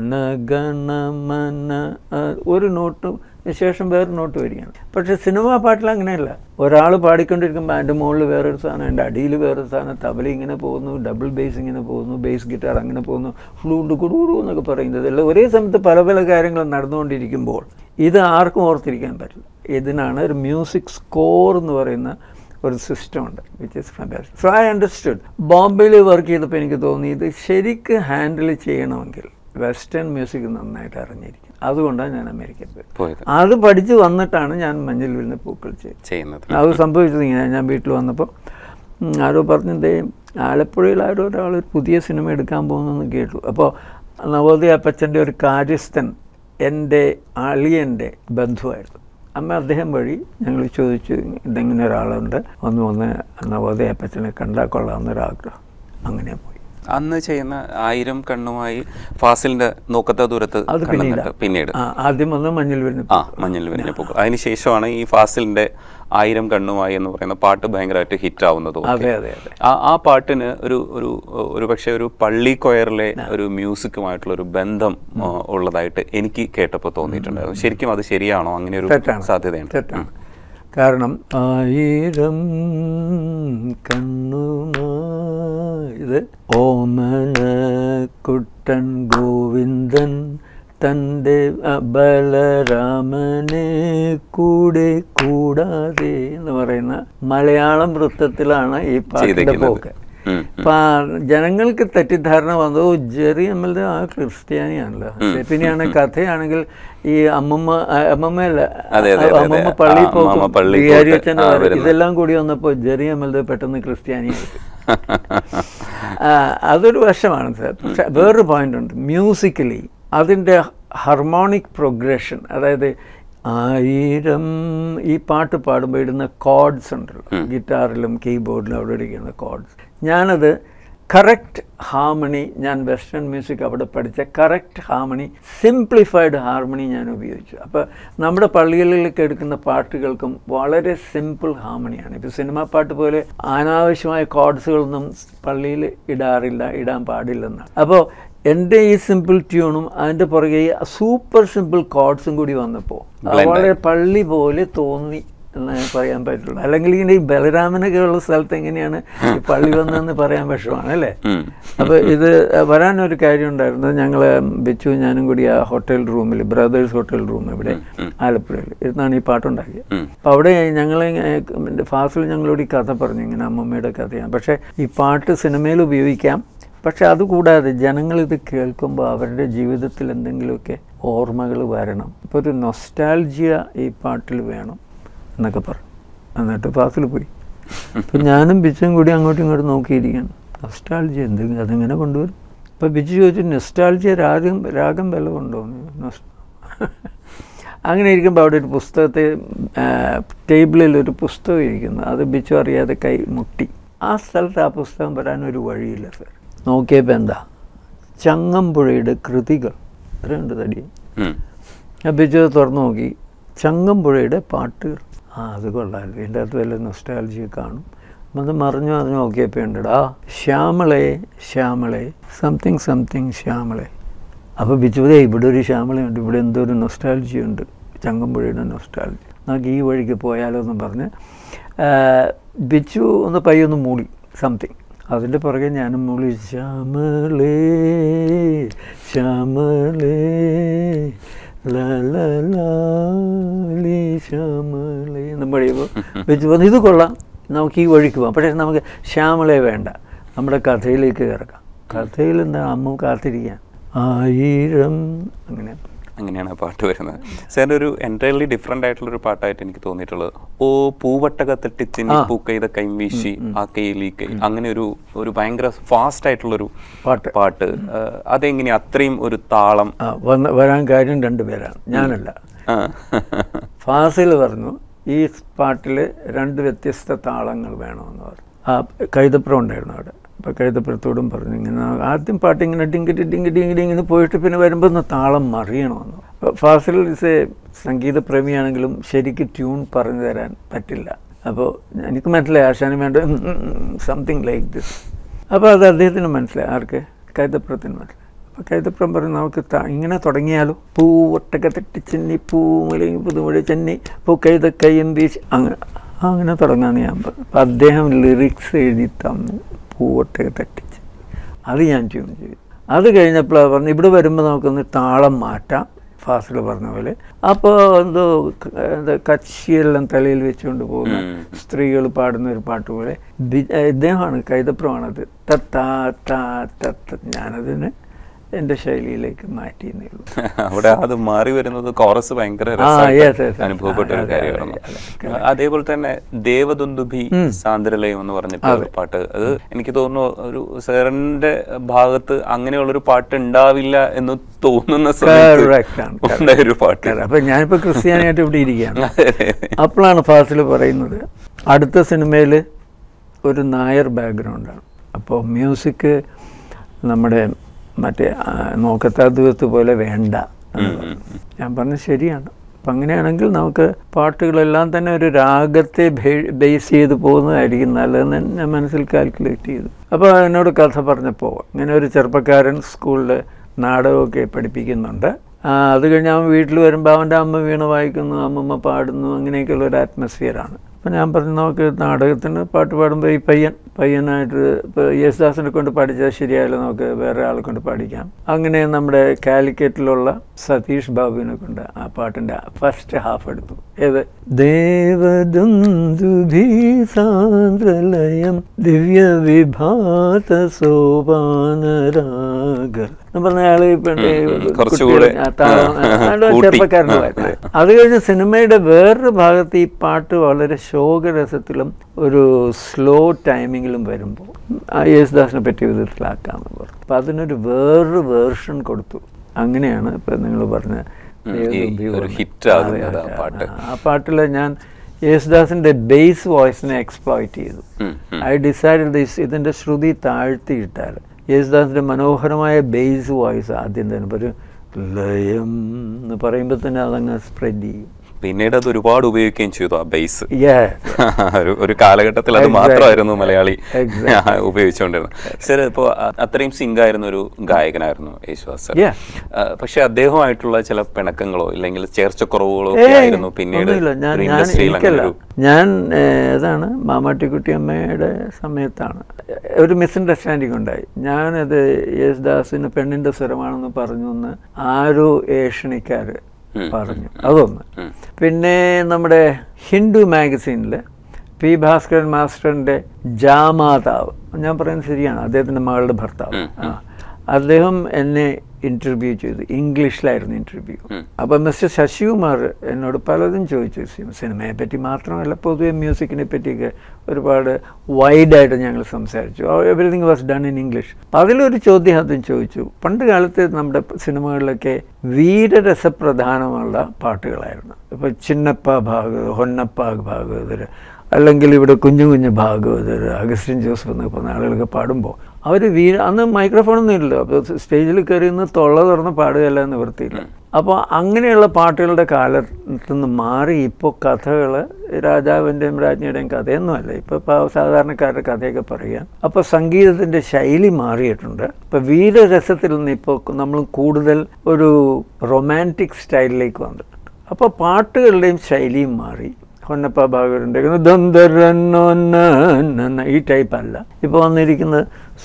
ജനഗണമന ആ, ഒരു നോട്ടും ശേഷം വേറൊരു നോട്ട് വരികയാണ് പക്ഷേ സിനിമാ പാട്ടിൽ അങ്ങനെയല്ല ഒരാൾ പാടിക്കൊണ്ടിരിക്കുമ്പോൾ അതിൻ്റെ മുകളിൽ വേറൊരു സാധനം അതിൻ്റെ അടിയിൽ വേറൊരു സാധനം തബല ഇങ്ങനെ പോകുന്നു ഡബിൾ ബേസ് ഇങ്ങനെ പോകുന്നു ബേസ് ഗിറ്റാർ അങ്ങനെ പോകുന്നു ഫ്ലൂട്ട് കുടൂടു എന്നൊക്കെ പറയുന്നത് എല്ലാം ഒരേ സമയത്ത് പല പല കാര്യങ്ങൾ നടന്നുകൊണ്ടിരിക്കുമ്പോൾ ഇത് ആർക്കും ഓർത്തിരിക്കാൻ പറ്റില്ല ഇതിനാണ് ഒരു മ്യൂസിക് സ്കോർ എന്ന് പറയുന്ന ഒരു സിസ്റ്റം ഉണ്ട് which is fantastic so I understood ബോംബെയിൽ വർക്ക് ചെയ്തപ്പോൾ എനിക്ക് തോന്നി ഇത് ശരിക്ക് ഹാൻഡിൽ ചെയ്യണമെങ്കിൽ വെസ്റ്റേൺ മ്യൂസിക് നന്നായിട്ട് അറിഞ്ഞിരിക്കും അതുകൊണ്ടാണ് ഞാൻ അമേരിക്കയിൽ പോയത് പോയത് അത് പഠിച്ച് വന്നിട്ടാണ് ഞാൻ മഞ്ഞൾ വീഴുന്ന പൂക്കൾ ചെയ്തത് ചെയ്യുന്നത് അത് സംഭവിച്ചത് ഇങ്ങനെ ഞാൻ വീട്ടിൽ വന്നപ്പോൾ ഉം, ആരോ പറഞ്ഞു ദേ ആലപ്പുഴയിൽ ആരോ ഒരാൾ ഒരു പുതിയ സിനിമ എടുക്കാൻ പോകുന്നെന്ന് കേട്ടു അപ്പോൾ നവോദയ അപ്പച്ചൻ്റെ ഒരു കാര്യസ്ഥൻ എൻ്റെ അളിയൻ്റെ ബന്ധുവായിരുന്നു അമ്മ അദ്ദേഹം വഴി ഞങ്ങൾ ചോദിച്ചു ഇതെങ്ങനെ ഒരാളുണ്ട് ഒന്ന് ഒന്ന് നവോദയ അപ്പച്ചനെ കണ്ടാൽ കൊള്ളാമെന്നൊരാഗ്രഹം അങ്ങനെ പോയി അന്ന് ചെയ്യുന്ന ആയിരം കണ്ണുമായി ഫാസിലിന്റെ നോക്കത്ത ദൂരത്ത് അത് കണ്ണുനട്ട് പിന്നീട് പിന്നീട് ആ, ആദ്യം വന്ന് മഞ്ഞൾ വീണ് ആ മഞ്ഞൾ വിരിഞ്ഞ പൂക്കൾ അതിനുശേഷമാണ് ഈ ഫാസിലിന്റെ ആയിരം കണ്ണുമായി എന്ന് പറയുന്ന പാട്ട് ഭയങ്കരമായിട്ട് ഹിറ്റ് ആവുന്നതും ഒക്കെ. അതെ അതെ അതെ ആ ആ പാട്ടിന് ഒരു ഒരു ഒരു പക്ഷേ ഒരു പള്ളി കൊയറിലെ ഒരു മ്യൂസിക്കുമായിട്ടുള്ള ഒരു ബന്ധം ആ, ഉള്ളതായിട്ട് എനിക്ക് കേട്ടപ്പോൾ തോന്നിയിട്ടുണ്ടായിരുന്നു ശരിക്കും അത് ശരിയാണോ അങ്ങനെ ഒരു തെറ്റാണ്. സാധ്യതയുണ്ട് തെറ്റാണ് കാരണം ആയിരം കണ്ണുമായി ഇത് ഓമന കുട്ടൻ ഗോവിന്ദൻ തൻ്റെ ബലരാമനെ കൂടെ കൂടാതെ എന്ന് പറയുന്ന മലയാളം വൃത്തത്തിലാണ് ഈ പാട്ടിൻ്റെ ചെയ്തേക്കുന്നത്. പോക്ക് ഉം. അപ്പൊ ആ ജനങ്ങൾക്ക് തെറ്റിദ്ധാരണ വന്നത് ഓ ജെറി എം എൽ ആ ക്രിസ്ത്യാനിയാണല്ലോ പിന്നെയാണ് കഥയാണെങ്കിൽ ഈ അമ്മമ്മ ആ, അമ്മമ്മയല്ല അതെ, അതെ, അതെ, അമ്മമ്മ അതെ. പള്ളി ആ, അമ്മമ്മ പോകും പള്ളി വികാരി പോയിട്ട് അച്ഛൻ്റെ ആ, വരവ്. വരുന്നു. ഇതെല്ലാം കൂടി വന്നപ്പോൾ ജെറി എം എൽ പെട്ടെന്ന് ക്രിസ്ത്യാനിയായി ആ, അതൊരു വശമാണ് സാർ പക്ഷെ വേറൊരു പോയിന്റ് ഉണ്ട് മ്യൂസിക്കലി അതിൻ്റെ ഹാർമോണിക് പ്രോഗ്രഷൻ അതായത് ആയിരം ഈ പാട്ട് പാടുമ്പോൾ ഇടുന്ന കോഡ്സ് ഉണ്ടല്ലോ ഗിറ്റാറിലും കീബോർഡിലും അവിടെ ഇരിക്കുന്ന കോഡ്സ് ഞാനത് കറക്റ്റ് ഹാർമണി ഞാൻ വെസ്റ്റേൺ മ്യൂസിക് അവിടെ പഠിച്ച കറക്റ്റ് ഹാർമണി സിംപ്ലിഫൈഡ് ഹാർമണി ഞാൻ ഉപയോഗിച്ചു അപ്പോൾ നമ്മുടെ പള്ളികളിലൊക്കെ എടുക്കുന്ന പാട്ടുകൾക്കും വളരെ സിമ്പിൾ ഹാർമണിയാണ് ഇപ്പോൾ സിനിമാ പാട്ട് പോലെ അനാവശ്യമായ കോഡ്സുകളൊന്നും പള്ളിയിൽ ഇടാറില്ല ഇടാൻ പാടില്ലെന്നാണ് അപ്പോൾ എൻ്റെ ഈ സിമ്പിൾ ട്യൂണും അതിൻ്റെ പുറകെ സൂപ്പർ സിമ്പിൾ കോഡ്സും കൂടി വന്നപ്പോൾ Blend വളരെ പള്ളി പോലെ തോന്നി എന്ന് പറയാൻ പറ്റുള്ളൂ അല്ലെങ്കിൽ ഇങ്ങനെ ഈ ബലരാമനൊക്കെ ഉള്ള സ്ഥലത്ത് എങ്ങനെയാണ് ഈ പള്ളി വന്നതെന്ന് പറയാൻ വിഷമാണ് അല്ലേ ഉം. അപ്പോൾ ഇത് വരാനൊരു കാര്യം ഉണ്ടായിരുന്നു ഞങ്ങൾ ബിച്ചു ഞാനും കൂടി ആ ഹോട്ടൽ റൂമിൽ ബ്രദേഴ്സ് ഹോട്ടൽ റൂം ഇവിടെ ആലപ്പുഴയിൽ ഇരുന്നാണ് ഈ പാട്ടുണ്ടാക്കിയത് ഉം. അപ്പോൾ അവിടെ ഞങ്ങൾ ഫാസിൽ ഞങ്ങളോട് ഈ കഥ പറഞ്ഞു ഇങ്ങനെ അമ്മമ്മയുടെ കഥയാണ് പക്ഷേ ഈ പാട്ട് സിനിമയിൽ ഉപയോഗിക്കാം പക്ഷെ അതുകൂടാതെ ജനങ്ങൾ ഇത് കേൾക്കുമ്പോൾ അവരുടെ ജീവിതത്തിൽ എന്തെങ്കിലുമൊക്കെ ഓർമ്മകൾ വരണം ഇപ്പോൾ ഒരു നൊസ്റ്റാൾജിയ ഈ പാട്ടിൽ വേണം എന്നൊക്കെ പറഞ്ഞു എന്നിട്ട് ഫാസിൽ പോയി അപ്പം ഞാനും ബിച്ചും കൂടി അങ്ങോട്ടും ഇങ്ങോട്ടും നോക്കിയിരിക്കുകയാണ് നൊസ്റ്റാൾജിയ എന്തെങ്കിലും അതെങ്ങനെ കൊണ്ടുവരും അപ്പോൾ ബിജു ചോദിച്ചു നൊസ്റ്റാൾജിയ രാഗം രാഗം വല്ലതും ഉണ്ടോ നൊസ് അങ്ങനെ ഇരിക്കുമ്പോൾ അവിടെ ഒരു പുസ്തകത്തെ ടേബിളിൽ ഒരു പുസ്തകം ഇരിക്കുന്നു അത് ബിച്ചു അറിയാതെ കൈ മുട്ടി ആ സ്ഥലത്ത് ആ പുസ്തകം വരാൻ ഒരു വഴിയില്ല സർ നോക്കിയപ്പോൾ എന്താ ചങ്ങമ്പുഴയുടെ കൃതികൾ ഇത്രയുണ്ട് തടി ഉം. ഞാൻ ബിജു അത് തുറന്നു നോക്കി ചങ്ങമ്പുഴയുടെ പാട്ടുകൾ ആ അത് കൊള്ളാമല്ലോ ഇതിൻ്റെ അകത്ത് വല്ല നൊസ്റ്റാലജി കാണും അത് മറിഞ്ഞു മറിഞ്ഞു നോക്കിയപ്പോൾ ഉണ്ടടാ ശ്യാമളെ ശ്യാമളെ സംതിങ് സംതിങ് ശ്യാമളെ അപ്പോൾ ബിജുദേ ഇവിടെ ഒരു ശ്യാമളയുണ്ട് ഇവിടെ എന്തോ ഒരു നൊസ്റ്റാലജി ഉണ്ട് ചങ്ങമ്പുഴയുടെ നൊസ്റ്റാലജി നമുക്ക് ഈ വഴിക്ക് പോയാലോ എന്ന് പറഞ്ഞ് ആ, ബിജു ഒന്ന് പയ്യൊന്ന് മൂളി സംതിങ് അതിൻ്റെ പുറകെ ഞാനും മൂളി ശ്യാമളേ ശ്യാമളേ ലാ ലാ ലാ ലീ ശ്യാമളേ എന്ന് പറയുമ്പോൾ ബിജു പറഞ്ഞു ഇത് കൊള്ളാം നമുക്ക് ഈ വഴിക്ക് പോകാം പക്ഷേ നമുക്ക് ശ്യാമളെ വേണ്ട നമ്മുടെ കഥയിലേക്ക് കിടക്കാം കഥയിൽ എന്താ അമ്മ കാത്തിരിക്കാൻ ആയിരം അങ്ങനെ അങ്ങനെയാണ് ആ പാട്ട് വരുന്നത് സാറിൻ്റെ ഒരു എൻറ്റയർലി ഡിഫറെൻ്റ് ആയിട്ടുള്ള ഒരു പാട്ടായിട്ട് എനിക്ക് തോന്നിയിട്ടുള്ളത് ഓ പൂവട്ടകത്തെട്ടിച്ചിനി ആ. പൂക്കൈത കൈവീശി ആ കൈയിൽ ഈ കൈ അങ്ങനെ ഒരു ഒരു ഭയങ്കര ഫാസ്റ്റ് ആയിട്ടുള്ളൊരു പാട്ട് പാട്ട് ആ, അതെങ്ങനെയാ അത്രയും ഒരു താളം ആ വന്ന് വരാൻ കാര്യം രണ്ടുപേരാണ് ഞാനല്ല ആ. ഫാസിൽ പറഞ്ഞു ഈ പാട്ടിൽ രണ്ട് വ്യത്യസ്ത താളങ്ങൾ വേണമെന്ന് പറഞ്ഞു ആ കൈതപ്പുറം ഉണ്ടായിരുന്നു അവിടെ അപ്പോൾ കൈതപ്പുറത്തോടും പറഞ്ഞു ഇങ്ങനെ ആദ്യം പാട്ട് ഇങ്ങനെ ഡിങ്കിട്ടി ഡിങ്കിട്ടി ഇങ്ങനെ ഇങ്ങനെ പോയിട്ട് പിന്നെ വരുമ്പോൾ ഒന്ന് താളം മറിയണമെന്ന് അപ്പോൾ ഫാസിൽ ഇസ് എ സംഗീത പ്രേമിയാണെങ്കിലും ശരിക്ക് ട്യൂൺ പറഞ്ഞു തരാൻ പറ്റില്ല അപ്പോൾ എനിക്ക് മനസ്സിലായി ആശാന് വേണ്ട സംതിങ് ലൈക്ക് ദിസ് അപ്പോൾ അത് അദ്ദേഹത്തിന് മനസ്സിലായി ആർക്ക് കൈതപ്പുറത്തിന് മനസ്സിലായി അപ്പോൾ കൈതപ്പുറം പറഞ്ഞു നമുക്ക് ത- ഇങ്ങനെ തുടങ്ങിയാലോ പൂ ഒട്ടക തട്ടി ചെന്നി പൂ മുലയും പുതുമഴ ചെന്നി പൂ കൈത കയ്യും വീശി അങ്ങനെ അങ്ങനെ തുടങ്ങാമെന്ന് ഞാൻ പറഞ്ഞു അപ്പോൾ അദ്ദേഹം ലിറിക്സ് എഴുതി തന്നു പൂ ഒട്ടക തട്ടിച്ച് അത് ഞാൻ ട്യൂൺ ചെയ്തു അത് കഴിഞ്ഞപ്പോൾ പറഞ്ഞു ഇവിടെ വരുമ്പോൾ നമുക്കൊന്ന് താളം മാറ്റാം ഫാസിൽ പറഞ്ഞ പോലെ അപ്പോൾ എന്തോ ക- എന്താ കച്ചിയെല്ലാം തലയിൽ വെച്ചുകൊണ്ട് പോകുന്ന സ്ത്രീകൾ പാടുന്ന ഒരു പാട്ട് പോലെ ബി- ഇദ്ദേഹമാണ് കൈതപ്രമാണത് തത്താ താ തത്ത ഞാനതിന് എൻ്റെ ശൈലിയിലേക്ക് മാറ്റിയെന്നേ ഉള്ളൂ അവിടെ അത് മാറി വരുന്നത് കോറസ് ഭയങ്കര ആ, രസമായിട്ട് yes, yes, yes. അനുഭവപ്പെട്ട ഒരു അതെ, അതെ, കാര്യമായിരുന്നു അതെ, അതേപോലെ തന്നെ ദേവദുന്ദുഭി സാന്ദ്രലയം എന്ന് പറഞ്ഞിട്ട് ഒരു പാട്ട് അത് എനിക്ക് തോന്നുന്നു ഒരു സാറിന്റെ ഭാഗത്ത് അങ്ങനെയുള്ള ഒരു പാട്ട് ഉണ്ടാവില്ല എന്ന് തോന്നുന്ന Correct ആണ്, സമയത്ത് ഉണ്ടായ ഒരു പാട്ട് അപ്പം ഞാനിപ്പോൾ ക്രിസ്ത്യാനിയായിട്ട് ഇവിടെ ഇരിക്കുകയാണ് അതെ, അതെ, അതെ. അപ്പോഴാണ് ഫാസിൽ പറയുന്നത് അടുത്ത സിനിമയിൽ ഒരു നായർ ബാക്ക്ഗ്രൗണ്ടാണ് അപ്പോൾ മ്യൂസിക് നമ്മുടെ മറ്റേ ആ, നോക്കത്താ ദൂരത്ത് പോലെ വേണ്ട എന്ന് പറഞ്ഞു. ഞാൻ പറഞ്ഞു ശരിയാണ് അപ്പം അങ്ങനെയാണെങ്കിൽ നമുക്ക് പാട്ടുകളെല്ലാം തന്നെ ഒരു രാഗത്തെ ബേസ് ചെയ്ത് പോകുന്നതായിരിക്കും നല്ലതെന്ന് ഞാൻ മനസ്സിൽ കാൽക്കുലേറ്റ് ചെയ്തു അപ്പോൾ എന്നോട് കഥ പറഞ്ഞപ്പോൾ ഇങ്ങനെ ഒരു ചെറുപ്പക്കാരൻ സ്കൂളിൽ നാടകമൊക്കെ പഠിപ്പിക്കുന്നുണ്ട് ആ, അത് കഴിഞ്ഞ് അവൻ വീട്ടിൽ വരുമ്പോൾ അവൻ്റെ അമ്മ വീണ് വായിക്കുന്നു അമ്മമ്മ പാടുന്നു അങ്ങനെയൊക്കെയുള്ള ഒരു അറ്റ്മോസ്ഫിയറാണ് അപ്പം ഞാൻ പറഞ്ഞു നമുക്ക് നാടകത്തിന് പാട്ട് പാടുമ്പോൾ ഈ പയ്യൻ പയ്യനായിട്ട് ഇപ്പോൾ യേശുദാസിനെ കൊണ്ട് പഠിച്ചാൽ ശരിയായാലും നമുക്ക് വേറെ ആളെ കൊണ്ട് പഠിക്കാം അങ്ങനെ നമ്മുടെ കാലിക്കറ്റിലുള്ള സതീഷ് ബാബുവിനെ കൊണ്ട് ആ പാട്ടിൻ്റെ ഫസ്റ്റ് ഹാഫ് എടുത്തു ഏത് ദേവദുന്ദുഭീ സാന്ദ്രലയം ദിവ്യ വിഭാത സോപാനരാഗ എന്ന് പറഞ്ഞ ആള് പിന്നെ കുറച്ചുകൂടെ, കുട്ടികളെ- ആ, താളം, ആ, ആ, നല്ല കൂട്ടി. ചെറുപ്പക്കാരനുമായിട്ട് അതെ. അത് കഴിഞ്ഞ് സിനിമയുടെ വേറൊരു ഭാഗത്ത് ഈ പാട്ട് വളരെ ശോകരസത്തിലും ഒരു സ്ലോ ടൈമിങ്ങിലും വരുമ്പോൾ യേശുദാസിനെ പറ്റിയ വിധത്തിലാക്കാമെന്ന് പറഞ്ഞു അപ്പം അതിനൊരു വേറൊരു വേർഷൻ കൊടുത്തു അങ്ങനെയാണ് ഇപ്പം നിങ്ങൾ പറഞ്ഞ ഉം, ഈ ദേവദുംബി ഒരു വന്നത്. hit ആകുന്നത് അതെ, ആ അതെ, പാട്ട്. ആ പാട്ടിൽ ഞാൻ യേശുദാസിൻ്റെ ബേസ് വോയിസിനെ എക്സ്പ്ലോയിറ്റ് ചെയ്തു ഉം, ഉം. ഐ ഡിസൈഡ് ദിസ് ഇതിൻ്റെ ശ്രുതി താഴ്ത്തിയിട്ടാൽ യേശുദാസിൻ്റെ മനോഹരമായ ബേസ് വോയിസ് ആദ്യം തന്നെ ഒരു ലയം എന്ന് പറയുമ്പോൾ തന്നെ അതങ്ങ് സ്പ്രെഡ് ചെയ്യും പിന്നീട് അത് ഒരുപാട് ഉപയോഗിക്കുകയും ചെയ്തു ആ ബേസ് Yeah. ഒരു ഒരു കാലഘട്ടത്തിൽ അത് Exactly. മാത്രമായിരുന്നു മലയാളി Exactly. ഉപയോഗിച്ചുകൊണ്ടിരുന്നത് ശരി ഇപ്പോൾ അത്രയും സിംഗ് ആയിരുന്ന ഒരു ഗായകനായിരുന്നു യേശുദാസ് സർ Yeah. പക്ഷെ അദ്ദേഹമായിട്ടുള്ള ചില പിണക്കങ്ങളോ ഇല്ലെങ്കിൽ ചേർച്ചക്കുറവുകളോ ഒക്കെ ഏയ്, ആയിരുന്നു പിന്നീട് ഒന്നുമില്ല. ഞാൻ ഒരു ഞാൻ ഇൻഡസ്ട്രിയിൽ അങ്ങനെ എനിക്കല്ല ഒരു ഞാൻ ഏഹ്, ഏതാണ് മാമാട്ടിക്കുട്ടി അമ്മയുടെ സമയത്താണ് ഒരു മിസ്അണ്ടർസ്റ്റാൻഡിങ് ഉണ്ടായി ഞാനത് യേശുദാസിന് പെണ്ണിൻ്റെ സ്വരമാണെന്ന് പറഞ്ഞു എന്ന് ആരോ ഏഷ്യണിക്കാർ പറഞ്ഞു അതൊന്ന് പിന്നെ നമ്മുടെ ഹിന്ദു മാഗസീനിൽ പി ഭാസ്കരൻ മാസ്റ്ററിൻ്റെ ജാമാതാവ് ഞാൻ പറയുന്നത് ശരിയാണ് അദ്ദേഹത്തിൻ്റെ മകളുടെ ഭർത്താവ് ആ അദ്ദേഹം എന്നെ ഇൻ്റർവ്യൂ ചെയ്തു ഇംഗ്ലീഷിലായിരുന്നു ഇൻ്റർവ്യൂ അപ്പോൾ മിസ്റ്റർ ശശികുമാർ എന്നോട് പലതും ചോദിച്ചു സി- സിനിമയെ പറ്റി മാത്രമല്ല പൊതുവെ മ്യൂസിക്കിനെ പറ്റിയൊക്കെ ഒരുപാട് വൈഡായിട്ട് ഞങ്ങൾ സംസാരിച്ചു everything was done in English അതിലൊരു ചോദ്യം ആദ്യം ചോദിച്ചു പണ്ട് കാലത്ത് നമ്മുടെ സിനിമകളിലൊക്കെ വീരരസപ്രധാനമുള്ള പാട്ടുകളായിരുന്നു ഇപ്പോൾ ചിന്നപ്പ ഭാഗവത് ഹൊന്നപ്പ ഭാഗവതർ അല്ലെങ്കിൽ ഇവിടെ കുഞ്ഞു കുഞ്ഞു ഭാഗവതർ അഗസ്റ്റിൻ ജോസഫ് എന്നൊക്കെ പറഞ്ഞ ആളുകളൊക്കെ പാടുമ്പോൾ അവർ വീര അന്ന് മൈക്രോഫോണൊന്നും ഇല്ലല്ലോ അപ്പോൾ സ്റ്റേജിൽ കയറി നിന്ന് തൊള്ള തുറന്ന് പാടുകയല്ല നിവൃത്തിയില്ല അപ്പോൾ അങ്ങനെയുള്ള പാട്ടുകളുടെ കാലത്ത് നിന്ന് മാറി ഇപ്പോൾ കഥകൾ രാജാവിൻ്റെയും രാജ്ഞിയുടെയും കഥയൊന്നുമല്ല ഇപ്പോൾ സാധാരണക്കാരുടെ കഥയൊക്കെ പറയാം അപ്പോൾ സംഗീതത്തിൻ്റെ ശൈലി മാറിയിട്ടുണ്ട് ഇപ്പോൾ വീരരസത്തിൽ നിന്ന് ഇപ്പോൾ നമ്മൾ കൂടുതൽ ഒരു റൊമാൻറ്റിക് സ്റ്റൈലിലേക്ക് വന്നിട്ടുണ്ട് അപ്പോൾ പാട്ടുകളുടെയും ശൈലിയും മാറി ഹൊന്നപ്പ ഭാഗവരുണ്ട് ഈ ടൈപ്പ് അല്ല ഇപ്പോൾ വന്നിരിക്കുന്നത്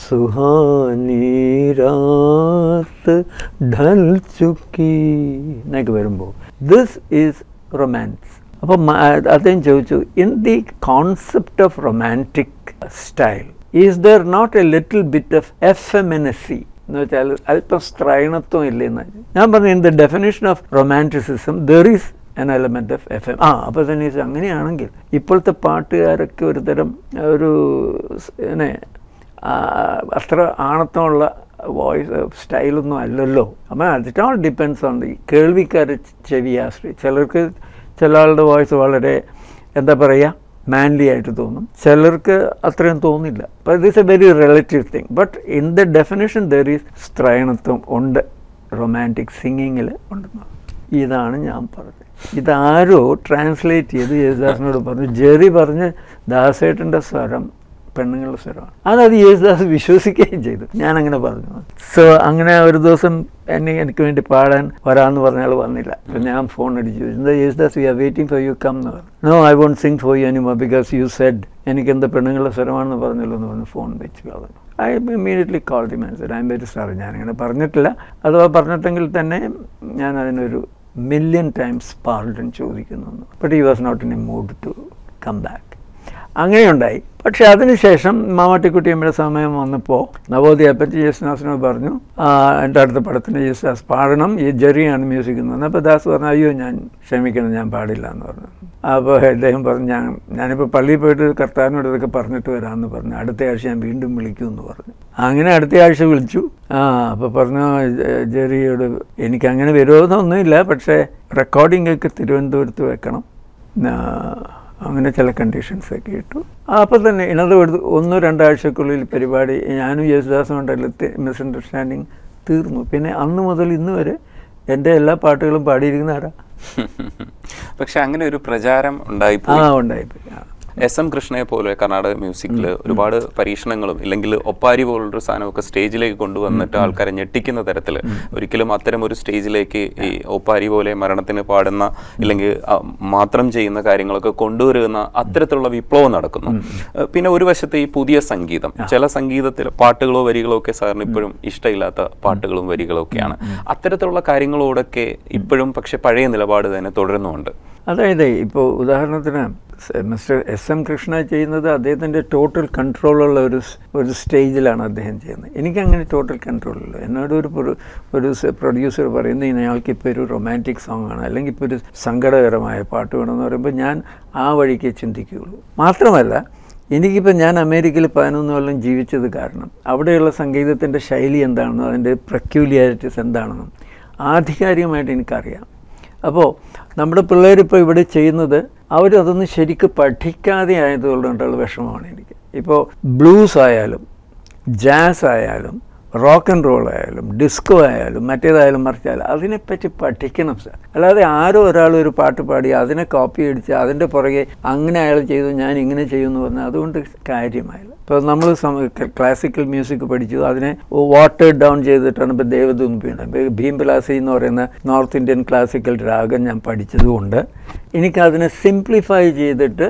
സുഹാനീരാത്ത് ഢൽ ചുക്കി എന്നൊക്കെ വരുമ്പോൾ ദിസ് ഈസ് റൊമാൻസ് അപ്പോൾ അദ്ദേഹം ചോദിച്ചു in the concept of romantic style is there not a little bit of effeminacy എന്ന് വെച്ചാൽ അല്പം സ്ത്രൈണത്വം ഇല്ലെന്ന് ഞാൻ പറഞ്ഞു in the definition of romanticism there is an element of F M ah അപ്പോൾ തന്നെ ഇത് അങ്ങനെയാണെങ്കിൽ ഇപ്പോഴത്തെ പാട്ടുകാരൊക്കെ ഒരു തരം ഒരു സ് പിന്നെ ആ, അത്ര ആണത്തമുള്ള വോയിസ് സ്റ്റൈലൊന്നും അല്ലല്ലോ അപ്പം it all depends on the കേൾവിക്കാർ ചെവി ആശ്രയി ചിലർക്ക് ചില ആളുടെ വോയിസ് വളരെ എന്താ പറയുക മാൻലി ആയിട്ട് തോന്നും ചിലർക്ക് അത്രയും തോന്നില്ല അപ്പോൾ it is a very relative thing but in the definition there is സ്ത്രൈണത്വം ഉണ്ട് റൊമാൻറ്റിക് സിംഗിങ്ങിൽ ഉണ്ടെന്ന് ഇതാണ് ഞാൻ പറഞ്ഞത് ഇതാരോ ട്രാൻസ്ലേറ്റ് ചെയ്ത് യേശുദാസിനോട് പറഞ്ഞു ജെറി പറഞ്ഞ് ദാസേട്ടൻ്റെ സ്വരം പെണ്ണുങ്ങളുടെ സ്വരമാണ് അതത് യേശുദാസ് വിശ്വസിക്കുകയും ചെയ്തു ഞാൻ അങ്ങനെ പറഞ്ഞു സോ അങ്ങനെ ഒരു ദിവസം എന്നെ എനിക്ക് വേണ്ടി പാടാൻ വരാമെന്ന് പറഞ്ഞ ആൾ വന്നില്ല അപ്പം ഞാൻ ഫോൺ അടിച്ചു എന്താ Yesudas we are waiting for you come എന്ന് പറഞ്ഞു no I won't sing for you anymore because you said എനിക്ക് എന്താ പെണ്ണുങ്ങളുടെ സ്വരമാണെന്ന് പറഞ്ഞല്ലോ എന്ന് പറഞ്ഞ് ഫോൺ വെച്ച് കളഞ്ഞു ഐ ഇമ്മീഡിയറ്റ്ലി കോൾ ദി മാൻസർ ഐ എം വെരി സോറി ഞാനിങ്ങനെ പറഞ്ഞിട്ടില്ല അഥവാ പറഞ്ഞിട്ടെങ്കിൽ തന്നെ ഞാൻ അതിനൊരു മില്യൺ ടൈംസ് പാർഡൻ ചോദിക്കുന്നു but I was not in a mood to come back അങ്ങനെയുണ്ടായി പക്ഷേ അതിനുശേഷം മാമാട്ടിക്കുട്ടിയമ്മയുടെ സമയം വന്നപ്പോൾ നവോദയ അപ്പച്ചി യേശുദാസിനോട് പറഞ്ഞു "ആ, എൻ്റെ അടുത്ത പടത്തിന് യേശുദാസ് പാടണം ഈ ജെറിയാണ് മ്യൂസിക് എന്ന് പറഞ്ഞു അപ്പോൾ ദാസ് പറഞ്ഞു അയ്യോ ഞാൻ ക്ഷമിക്കണം ഞാൻ പാടില്ല എന്ന് പറഞ്ഞു അപ്പോൾ അദ്ദേഹം പറഞ്ഞു ഞാൻ ഞാനിപ്പോൾ പള്ളിയിൽ പോയിട്ട് കർത്താവിനോട് ഇതൊക്കെ പറഞ്ഞിട്ട് വരാമെന്ന് പറഞ്ഞു അടുത്ത ആഴ്ച ഞാൻ വീണ്ടും വിളിക്കും എന്ന് പറഞ്ഞു അങ്ങനെ അടുത്ത ആഴ്ച വിളിച്ചു ആ അപ്പോൾ പറഞ്ഞു "ജെ- ജെറിയോട് എനിക്ക് അങ്ങനെ വിരോധമൊന്നുമില്ല പക്ഷേ റെക്കോർഡിംഗ് ഒക്കെ തിരുവനന്തപുരത്ത് വെക്കണം ആ, അങ്ങനെ ചില കണ്ടീഷൻസ് ഒക്കെ ഇട്ടു അപ്പോൾ തന്നെ ഇണത് ഒന്നോ രണ്ടാഴ്ചക്കുള്ളിൽ പരിപാടി ഞാനും യേശുദാസും ഉണ്ടല്ലോ മിസ്അണ്ടർസ്റ്റാൻഡിങ് തീർന്നു പിന്നെ അന്ന് മുതൽ ഇന്ന് വരെ എൻ്റെ എല്ലാ പാട്ടുകളും പാടിയിരിക്കുന്ന ആരാ പക്ഷെ അങ്ങനെ ഒരു പ്രചാരം ആ ഉണ്ടായിപ്പോയി ഉണ്ടായിപ്പോയി ആ. എസ് എം കൃഷ്ണയെ പോലെ കർണാടക മ്യൂസിക്കിൽ ഒരുപാട് പരീക്ഷണങ്ങളും ഇല്ലെങ്കിൽ ഒപ്പാരി പോലുള്ളൊരു സാധനമൊക്കെ സ്റ്റേജിലേക്ക് കൊണ്ടുവന്നിട്ട് ആൾക്കാരെ ഞെട്ടിക്കുന്ന തരത്തിൽ ഒരിക്കലും അത്തരം ഒരു സ്റ്റേജിലേക്ക് ഈ ഒപ്പാരി പോലെ മരണത്തിന് പാടുന്ന ഇല്ലെങ്കിൽ ആ, മാത്രം ചെയ്യുന്ന കാര്യങ്ങളൊക്കെ കൊണ്ടുവരുന്ന അത്തരത്തിലുള്ള വിപ്ലവം നടക്കുന്നു ഏഹ് പിന്നെ ഒരു വശത്ത് ഈ പുതിയ സംഗീതം ചില സംഗീതത്തിൽ പാട്ടുകളോ വരികളോ ഒക്കെ സാറിന് ഇപ്പോഴും ഇഷ്ടമില്ലാത്ത പാട്ടുകളും വരികളും ഒക്കെയാണ് അത്തരത്തിലുള്ള കാര്യങ്ങളോടൊക്കെ ഇപ്പോഴും പക്ഷെ പഴയ നിലപാട് തന്നെ തുടരുന്നുണ്ട് അതായത് ഇപ്പോൾ ഉദാഹരണത്തിന് സ- മിസ്റ്റർ എസ് എം കൃഷ്ണ ചെയ്യുന്നത് അദ്ദേഹത്തിൻ്റെ ടോട്ടൽ കൺട്രോളുള്ള ഒരു സ്- ഒരു സ്റ്റേജിലാണ് അദ്ദേഹം ചെയ്യുന്നത് എനിക്കങ്ങനെ ടോട്ടൽ കൺട്രോളില്ല എന്നോട് ഒരു പ്രൊ- ഒരു പ്രൊഡ്യൂസർ പറയുന്നത് ഇയാൾക്ക് ഇപ്പോൾ ഒരു റൊമാൻറ്റിക് സോങ് ആണ് അല്ലെങ്കിൽ ഇപ്പോൾ ഒരു സങ്കടകരമായ പാട്ട് വേണമെന്ന് പറയുമ്പോൾ ഞാൻ ആ വഴിക്ക് ചിന്തിക്കുകയുള്ളൂ മാത്രമല്ല എനിക്കിപ്പോൾ ഞാൻ അമേരിക്കയിൽ പതിനൊന്ന് കൊല്ലം ജീവിച്ചത് കാരണം അവിടെയുള്ള സംഗീതത്തിൻ്റെ ശൈലി എന്താണെന്നും അതിൻ്റെ പ്രക്യൂലിയാരിറ്റീസ് എന്താണെന്നും ആധികാരികമായിട്ട് എനിക്കറിയാം അപ്പോൾ നമ്മുടെ പിള്ളേരിപ്പോൾ ഇവിടെ ചെയ്യുന്നത് അവരതൊന്നും ശരിക്കും പഠിക്കാതെ ആയതുകൊണ്ടുള്ള വിഷമമാണ് എനിക്ക് ഇപ്പോൾ ബ്ലൂസ് ആയാലും ജാസ് ആയാലും റോക്ക് ആൻഡ് റോൾ ആയാലും ഡിസ്കോ ആയാലും മറ്റേതായാലും മറിച്ചായാലും അതിനെപ്പറ്റി പഠിക്കണം സാർ അല്ലാതെ ആരോ ഒരാൾ ഒരു പാട്ട് പാടി അതിനെ കോപ്പി അടിച്ച് അതിൻ്റെ പുറകെ അങ്ങനെ അയാൾ ചെയ്തു ഞാൻ ഇങ്ങനെ ചെയ്യുമെന്ന് പറഞ്ഞാൽ അതുകൊണ്ട് കാര്യമായില്ല ഇപ്പോൾ നമ്മൾ ക്ലാസിക്കൽ മ്യൂസിക് പഠിച്ചു അതിനെ വാട്ടേഡ് ഡൗൺ ചെയ്തിട്ടാണ് ഇപ്പോൾ ദേവദുംബിയാണ് ഇപ്പോൾ ഭീംബലാസി എന്ന് പറയുന്ന നോർത്ത് ഇന്ത്യൻ ക്ലാസിക്കൽ രാഗം ഞാൻ പഠിച്ചതുകൊണ്ട് എനിക്കതിനെ സിംപ്ലിഫൈ ചെയ്തിട്ട്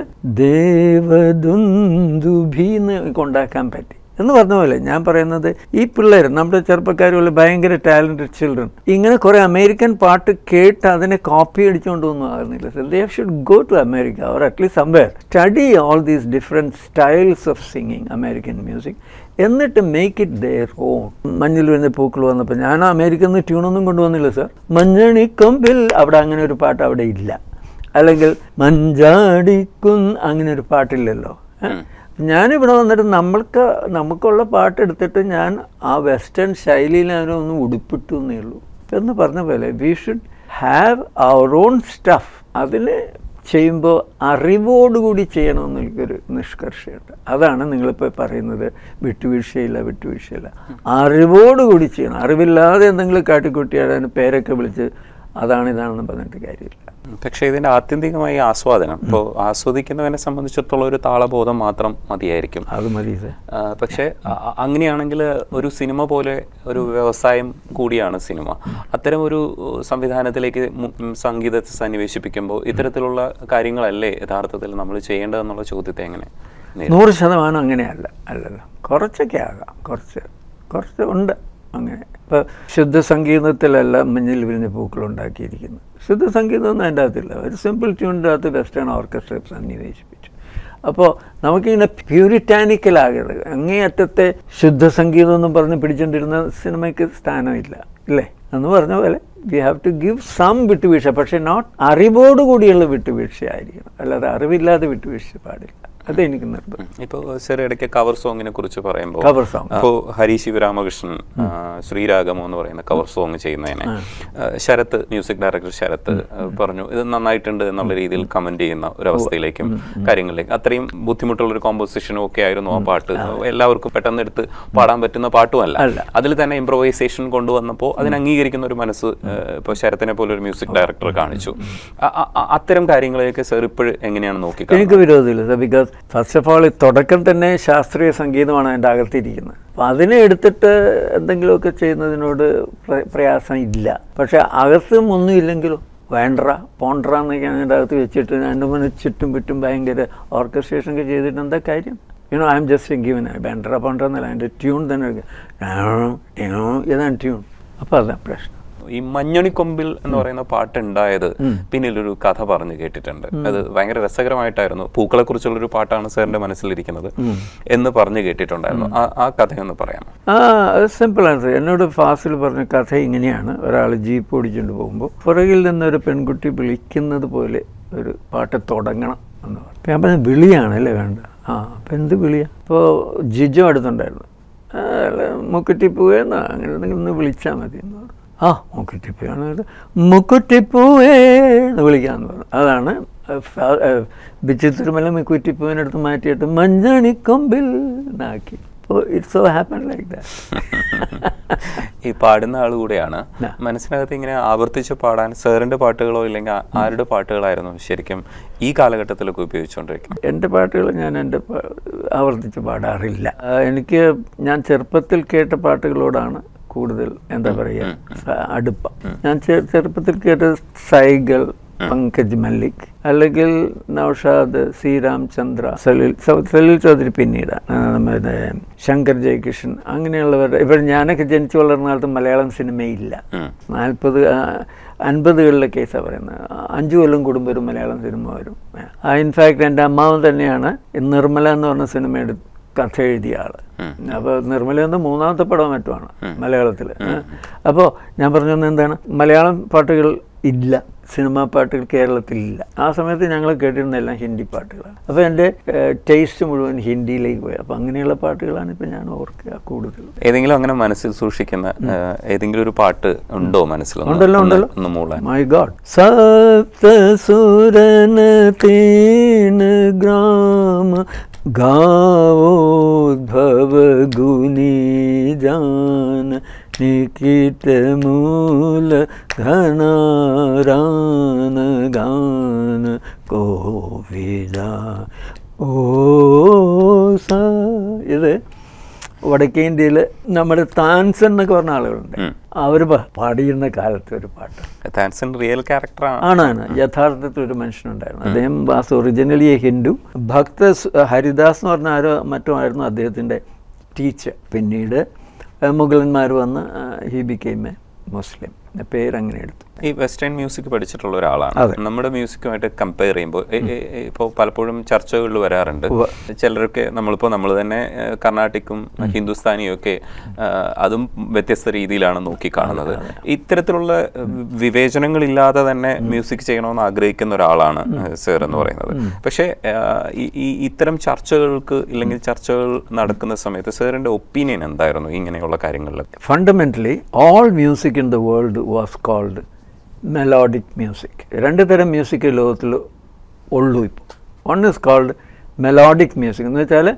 ദേവദുന്ദുഭി എന്ന് കൊണ്ടാക്കാൻ പറ്റി എന്ന് പറഞ്ഞ പോലെ ഞാൻ പറയുന്നത് ഈ പിള്ളേർ നമ്മുടെ ചെറുപ്പക്കാരുള്ള ഭയങ്കര ടാലൻറ്റഡ് ചിൽഡ്രൻ ഇങ്ങനെ കുറേ അമേരിക്കൻ പാട്ട് കേട്ട് അതിനെ കോപ്പി അടിച്ചുകൊണ്ടൊന്നും ആകുന്നില്ല sir they should go to America or at least somewhere study all these different styles of singing American music എന്നിട്ട് മേക്ക് ഇറ്റ് ദെയർ ഓൺ മഞ്ഞിൽ വരുന്ന പൂക്കൾ വന്നപ്പോൾ ഞാൻ അമേരിക്കയിൽ നിന്ന് ട്യൂണൊന്നും കൊണ്ടുവന്നില്ല സർ മഞ്ഞണി കൊമ്പിൽ അവിടെ അങ്ങനെ ഒരു പാട്ട് അവിടെ ഇല്ല അല്ലെങ്കിൽ മഞ്ചാടിക്കുൻ അങ്ങനെ ഒരു പാട്ടില്ലല്ലോ ഏ? ഞാനിവിടെ വന്നിട്ട് നമ്മൾക്ക് നമുക്കുള്ള പാട്ട് എടുത്തിട്ട് ഞാൻ ആ വെസ്റ്റേൺ ശൈലിയിൽ അതിനൊന്ന് ഉടുപ്പിട്ടു എന്നേ ഉള്ളൂ എന്ന് പറഞ്ഞ പോലെ we should have our own stuff അതിൽ ചെയ്യുമ്പോൾ അറിവോടുകൂടി ചെയ്യണമെന്ന് എനിക്കൊരു നിഷ്കർഷയുണ്ട് അതാണ് നിങ്ങളിപ്പോൾ പറയുന്നത് വിട്ടുവീഴ്ചയില്ല വിട്ടുവീഴ്ചയില്ല അറിവോടുകൂടി ചെയ്യണം അറിവില്ലാതെ എന്തെങ്കിലും കാട്ടിക്കുട്ടിയാൽ അതിന് പേരൊക്കെ വിളിച്ച് അതാണ് ഇതാണെന്ന് പറഞ്ഞിട്ട് കാര്യമില്ല പക്ഷേ ഇതിന്റെ ആത്യന്തികമായ ആസ്വാദനം ഇപ്പോൾ ആസ്വദിക്കുന്നവനെ സംബന്ധിച്ചിടത്തോളം ഒരു താളബോധം മാത്രം മതിയായിരിക്കും അത് മതി സാർ ആ, പക്ഷേ അ- അ- അങ്ങനെയാണെങ്കിൽ ഒരു സിനിമ പോലെ ഒരു വ്യവസായം കൂടിയാണ് സിനിമ അത്തരം ഒരു ഉം, സംവിധാനത്തിലേക്ക് മു- ഉം, സംഗീതത്തെ സന്നിവേശിപ്പിക്കുമ്പോൾ ഇത്തരത്തിലുള്ള കാര്യങ്ങളല്ലേ യഥാർത്ഥത്തിൽ നമ്മൾ ചെയ്യേണ്ടതെന്നുള്ള ചോദ്യത്തെ എങ്ങനെ നേരിടും? നൂറ് ശതമാനം അങ്ങനെയല്ല അല്ലല്ലോ കുറച്ചൊക്കെ ആകാം കുറച്ച് കുറച്ച് ഉണ്ട് അങ്ങനെ ഇപ്പോൾ ശുദ്ധ സംഗീതത്തിലല്ല മഞ്ഞിൽ വിരിഞ്ഞ പൂക്കൾ ഉണ്ടാക്കിയിരിക്കുന്നത് ശുദ്ധ സംഗീതം ഒന്നും അതിൻ്റെ അകത്തില്ല ഒരു സിമ്പിൾ ട്യൂണിൻ്റെ അകത്ത് വെസ്റ്റേൺ ഓർക്കസ്ട്ര സന്നിവേശിപ്പിച്ചു അപ്പോൾ നമുക്കിങ്ങനെ പ്യൂരിറ്റാനിക്കലാകരുത് അങ്ങേയറ്റത്തെ ശുദ്ധ സംഗീതം എന്നും പറഞ്ഞ് പിടിച്ചുകൊണ്ടിരുന്ന സിനിമയ്ക്ക് സ്ഥാനമില്ല ഇല്ലേ എന്ന് പറഞ്ഞ പോലെ we have to give some വിട്ടുവീഴ്ച പക്ഷേ നോട്ട് അറിവോടുകൂടിയുള്ള വിട്ടുവീഴ്ചയായിരിക്കണം അല്ലാതെ അറിവില്ലാതെ വിട്ടുവീഴ്ച പാടില്ല അതെനിക്ക് നിർബന്ധം ഇപ്പോൾ സാർ ഇടയ്ക്ക് കവർ സോങ്ങിനെ കുറിച്ച് പറയുമ്പോൾ Cover song. ഇപ്പോൾ ഹരി ശിവരാമകൃഷ്ണൻ ആ, ശ്രീരാഗമോ എന്ന് പറയുന്ന കവർ സോങ് ചെയ്യുന്നതിനെ ആ, ശരത്ത് മ്യൂസിക് ഡയറക്ടർ ശരത്ത് ആ, പറഞ്ഞു ഇത് നന്നായിട്ടുണ്ട് എന്നുള്ള രീതിയിൽ കമന്റ് ചെയ്യുന്ന ഒരു അവസ്ഥയിലേക്കും കാര്യങ്ങളിലേക്ക് അത്രയും ബുദ്ധിമുട്ടുള്ള ഒരു കോമ്പോസിഷനും ഒക്കെ ആയിരുന്നു ആ പാട്ട് എല്ലാവർക്കും പെട്ടെന്ന് എടുത്ത് പാടാൻ പറ്റുന്ന പാട്ടുമല്ല അല്ല. അതിൽ തന്നെ ഇംപ്രവൈസേഷൻ കൊണ്ടുവന്നപ്പോൾ അതിനെ അംഗീകരിക്കുന്ന ഒരു മനസ്സ് ഇപ്പോൾ ശരത്തിനെ പോലെ ഒരു മ്യൂസിക് ഡയറക്ടർ കാണിച്ചു അ- അ- അ- അത്തരം കാര്യങ്ങളെയൊക്കെ സാർ ഇപ്പോഴും എങ്ങനെയാണ് നോക്കി എനിക്ക് വിരോധമില്ല sir because first of all തുടക്കം തന്നെ ശാസ്ത്രീയ സംഗീതമാണ് അതിൻ്റെ അകത്തിരിക്കുന്നത് അപ്പം അതിനെ എടുത്തിട്ട് എന്തെങ്കിലുമൊക്കെ ചെയ്യുന്നതിനോട് പ്ര- പ്രയാസം ഇല്ല പക്ഷേ അകത്തും ഒന്നും ഇല്ലെങ്കിലോ വേണ്ട പോണ്ട എന്നൊക്കെയാണ് അതിൻ്റെ അകത്ത് വെച്ചിട്ട് രണ്ട് മൂന്ന് ചുറ്റും ചുറ്റും ഭയങ്കര ഓർക്കസ്ട്രേഷൻ ഒക്കെ ചെയ്തിട്ട് എന്താ കാര്യം you know I am just given വേണ്ട പോണ്ട എന്നല്ല അതിൻ്റെ ട്യൂൺ തന്നെ എടുക്കുക. ഇതാണ് ട്യൂൺ അപ്പോൾ അതാണ് പ്രശ്നം ഈ മഞ്ഞണിക്കൊമ്പിൽ എന്ന് പറയുന്ന പാട്ട് ഉണ്ടായത് പിന്നിലൊരു കഥ പറഞ്ഞു കേട്ടിട്ടുണ്ട് അത് ഭയങ്കര രസകരമായിട്ടായിരുന്നു പൂക്കളെ കുറിച്ചുള്ള ഒരു പാട്ടാണ് സാറിന്റെ മനസ്സിലിരിക്കുന്നത് എന്ന് പറഞ്ഞു കേട്ടിട്ടുണ്ടായിരുന്നു ആ- ആ കഥയൊന്ന് പറയാമോ ആ അത് സിമ്പിൾ ആൻസർ എന്നോട് ഫാസിൽ പറഞ്ഞ കഥ ഇങ്ങനെയാണ് ഒരാൾ ജീപ്പ് ഓടിച്ചുകൊണ്ട് പോകുമ്പോൾ പുറകിൽ നിന്നൊരു പെൺകുട്ടി വിളിക്കുന്നത് പോലെ ഒരു പാട്ട് തുടങ്ങണം എന്ന് പറഞ്ഞു അപ്പം ഞാൻ പറഞ്ഞ വിളിയാണല്ലേ വേണ്ട ആ അപ്പം എന്ത് വിളിയാ ഇപ്പോൾ ജിജോ അടുത്തുണ്ടായിരുന്നു ആ, അല്ല, മുക്കുറ്റിപ്പൂവേ എന്നാ അങ്ങനെ എന്തെങ്കിലും ഒന്ന് വിളിച്ചാൽ മതി എന്ന് പറഞ്ഞു ആ മുക്കുറ്റിപ്പൂവാണ് ഇത്. മുക്കുറ്റിപ്പൂവേ എന്ന് വിളിക്കാമെന്ന് പറഞ്ഞു അതാണ് ബിച്ചു തിരുമല മുക്കുറ്റിപ്പൂവിനടുത്ത് മാറ്റിയിട്ട് മഞ്ഞണിക്കൊമ്പിൽ എന്നാക്കി അപ്പോൾ it's so happen like that ഈ പാടുന്ന ആൾ കൂടെയാണ് മനസ്സിനകത്ത് ഇങ്ങനെ ആവർത്തിച്ച് പാടാൻ സാറിന്റെ പാട്ടുകളോ ഇല്ലെങ്കിൽ ആ- ആരുടെ പാട്ടുകളായിരുന്നു ശരിക്കും ഈ കാലഘട്ടത്തിലൊക്കെ ഉപയോഗിച്ചുകൊണ്ടിരിക്കുന്നത് എൻ്റെ പാട്ടുകൾ ഞാൻ എൻ്റെ പ- ആവർത്തിച്ച് പാടാറില്ല ആ, എനിക്ക് ഞാൻ ചെറുപ്പത്തിൽ കേട്ട പാട്ടുകളോടാണ് കൂടുതൽ എന്താ പറയുക സ- അടുപ്പം ഞാൻ ചെ- ചെറുപ്പത്തിൽ കേട്ട സൈകൾ പങ്കജ് മല്ലിക് അല്ലെങ്കിൽ നൌഷാദ് ശ്രീരാംചന്ദ്ര സലീൽ സ- സലീൽ ചൗധരി പിന്നീടാണ് ആ, നമ്മുടെ ശങ്കർ ജയകിഷൻ അങ്ങനെയുള്ളവരുടെ ഇപ്പോൾ ഞാനൊക്കെ ജനിച്ചു വളർന്ന കാലത്ത് മലയാളം സിനിമയില്ല ഉം. നാൽപ്പത് അൻപതുകളിലെ കേസാണ് പറയുന്നത് അഞ്ചു കൊല്ലം കൂടുമ്പോൾ ഒരു മലയാളം സിനിമ വരും ഇൻഫാക്ട് എൻ്റെ അമ്മാവൻ തന്നെയാണ് ഈ നിർമ്മല എന്ന് പറഞ്ഞ സിനിമയുടെ കഥ എഴുതിയ ആള് അപ്പോൾ നിർമ്മല എന്ന് മൂന്നാമത്തെ പടം മറ്റുമാണ് മലയാളത്തിൽ അപ്പോൾ ഞാൻ പറഞ്ഞത് എന്താണ് മലയാളം പാട്ടുകൾ ഇല്ല സിനിമാ പാട്ടുകൾ കേരളത്തിലില്ല ആ സമയത്ത് ഞങ്ങൾ കേട്ടിരുന്നതെല്ലാം ഹിന്ദി പാട്ടുകളാണ് അപ്പോൾ എൻ്റെ ടേസ്റ്റ് മുഴുവൻ ഹിന്ദിയിലേക്ക് പോയി അപ്പോൾ അങ്ങനെയുള്ള പാട്ടുകളാണ് ഇപ്പോൾ ഞാൻ ഓർക്കുക കൂടുതൽ ഏതെങ്കിലും അങ്ങനെ മനസ്സിൽ സൂക്ഷിക്കുന്ന ആ, ഏതെങ്കിലും ഒരു പാട്ട് ഉണ്ടോ മനസ്സിൽ ഒന്ന് ഉണ്ടല്ലോ, ഒന്ന് ഉണ്ടല്ലോ. ഒന്ന് മൂളാൻ മൈ ഗോഡ് സപ്ത സുരന തീൻ ഗ്രാമ ഗാവോദ്ഭവ ഗുനി ജാന നികിത മൂല ഘനാരാന ഗാന കോവിദ ഓ സ ഇത് വടക്കേ ഇന്ത്യയിൽ നമ്മുടെ താൻസൻ എന്നൊക്കെ പറഞ്ഞ ആളുകളുണ്ട് അവർ പാടിയിരുന്ന കാലത്തെ ഒരു പാട്ട് താൻസൺ റിയൽ ക്യാരക്ടറാണ് ആണാണ് യഥാർത്ഥത്തിൽ ഒരു മനുഷ്യനുണ്ടായിരുന്നു അദ്ദേഹം വാസ് ഒറിജിനലി എ ഹിന്ദു ഭക്ത സ്- ഹരിദാസ് എന്ന് പറഞ്ഞ ആരോ മറ്റോ ആയിരുന്നു അദ്ദേഹത്തിൻ്റെ ടീച്ചർ പിന്നീട് ആ, മുഗളന്മാർ വന്ന് ഹി ബിക്കെയിം എ മുസ്ലിം പേരങ്ങനെ എടുത്തു ഈ വെസ്റ്റേൺ മ്യൂസിക് പഠിച്ചിട്ടുള്ള ഒരാളാണ് നമ്മുടെ മ്യൂസിക്കുമായിട്ട് കമ്പയർ ചെയ്യുമ്പോൾ ഇപ്പോൾ പലപ്പോഴും ചർച്ചകളിൽ വരാറുണ്ട് ചിലരൊക്കെ നമ്മളിപ്പോൾ നമ്മൾ തന്നെ ഏഹ്, കർണാട്ടിക്കും ഹിന്ദുസ്ഥാനിയും ഒക്കെ ആഹ്, അതും വ്യത്യസ്ത രീതിയിലാണ് നോക്കിക്കാണുന്നത് ഇത്തരത്തിലുള്ള ഏഹ്, വിവേചനങ്ങളില്ലാതെ തന്നെ മ്യൂസിക് ചെയ്യണമെന്ന് ആഗ്രഹിക്കുന്ന ഒരാളാണ് സർ എന്ന് പറയുന്നത് പക്ഷേ ആഹ്, ഈ ഈ ഇത്തരം ചർച്ചകൾക്ക് ഇല്ലെങ്കിൽ ചർച്ചകൾ നടക്കുന്ന സമയത്ത് സാറിൻ്റെ ഒപ്പീനിയൻ എന്തായിരുന്നു ഇങ്ങനെയുള്ള കാര്യങ്ങളിൽ fundamentally all music in the world was called melodic music രണ്ട് തരം മ്യൂസിക് ലോകത്തിൽ ഉള്ളൂ ഇപ്പോൾ one is called melodic music എന്ന് വെച്ചാൽ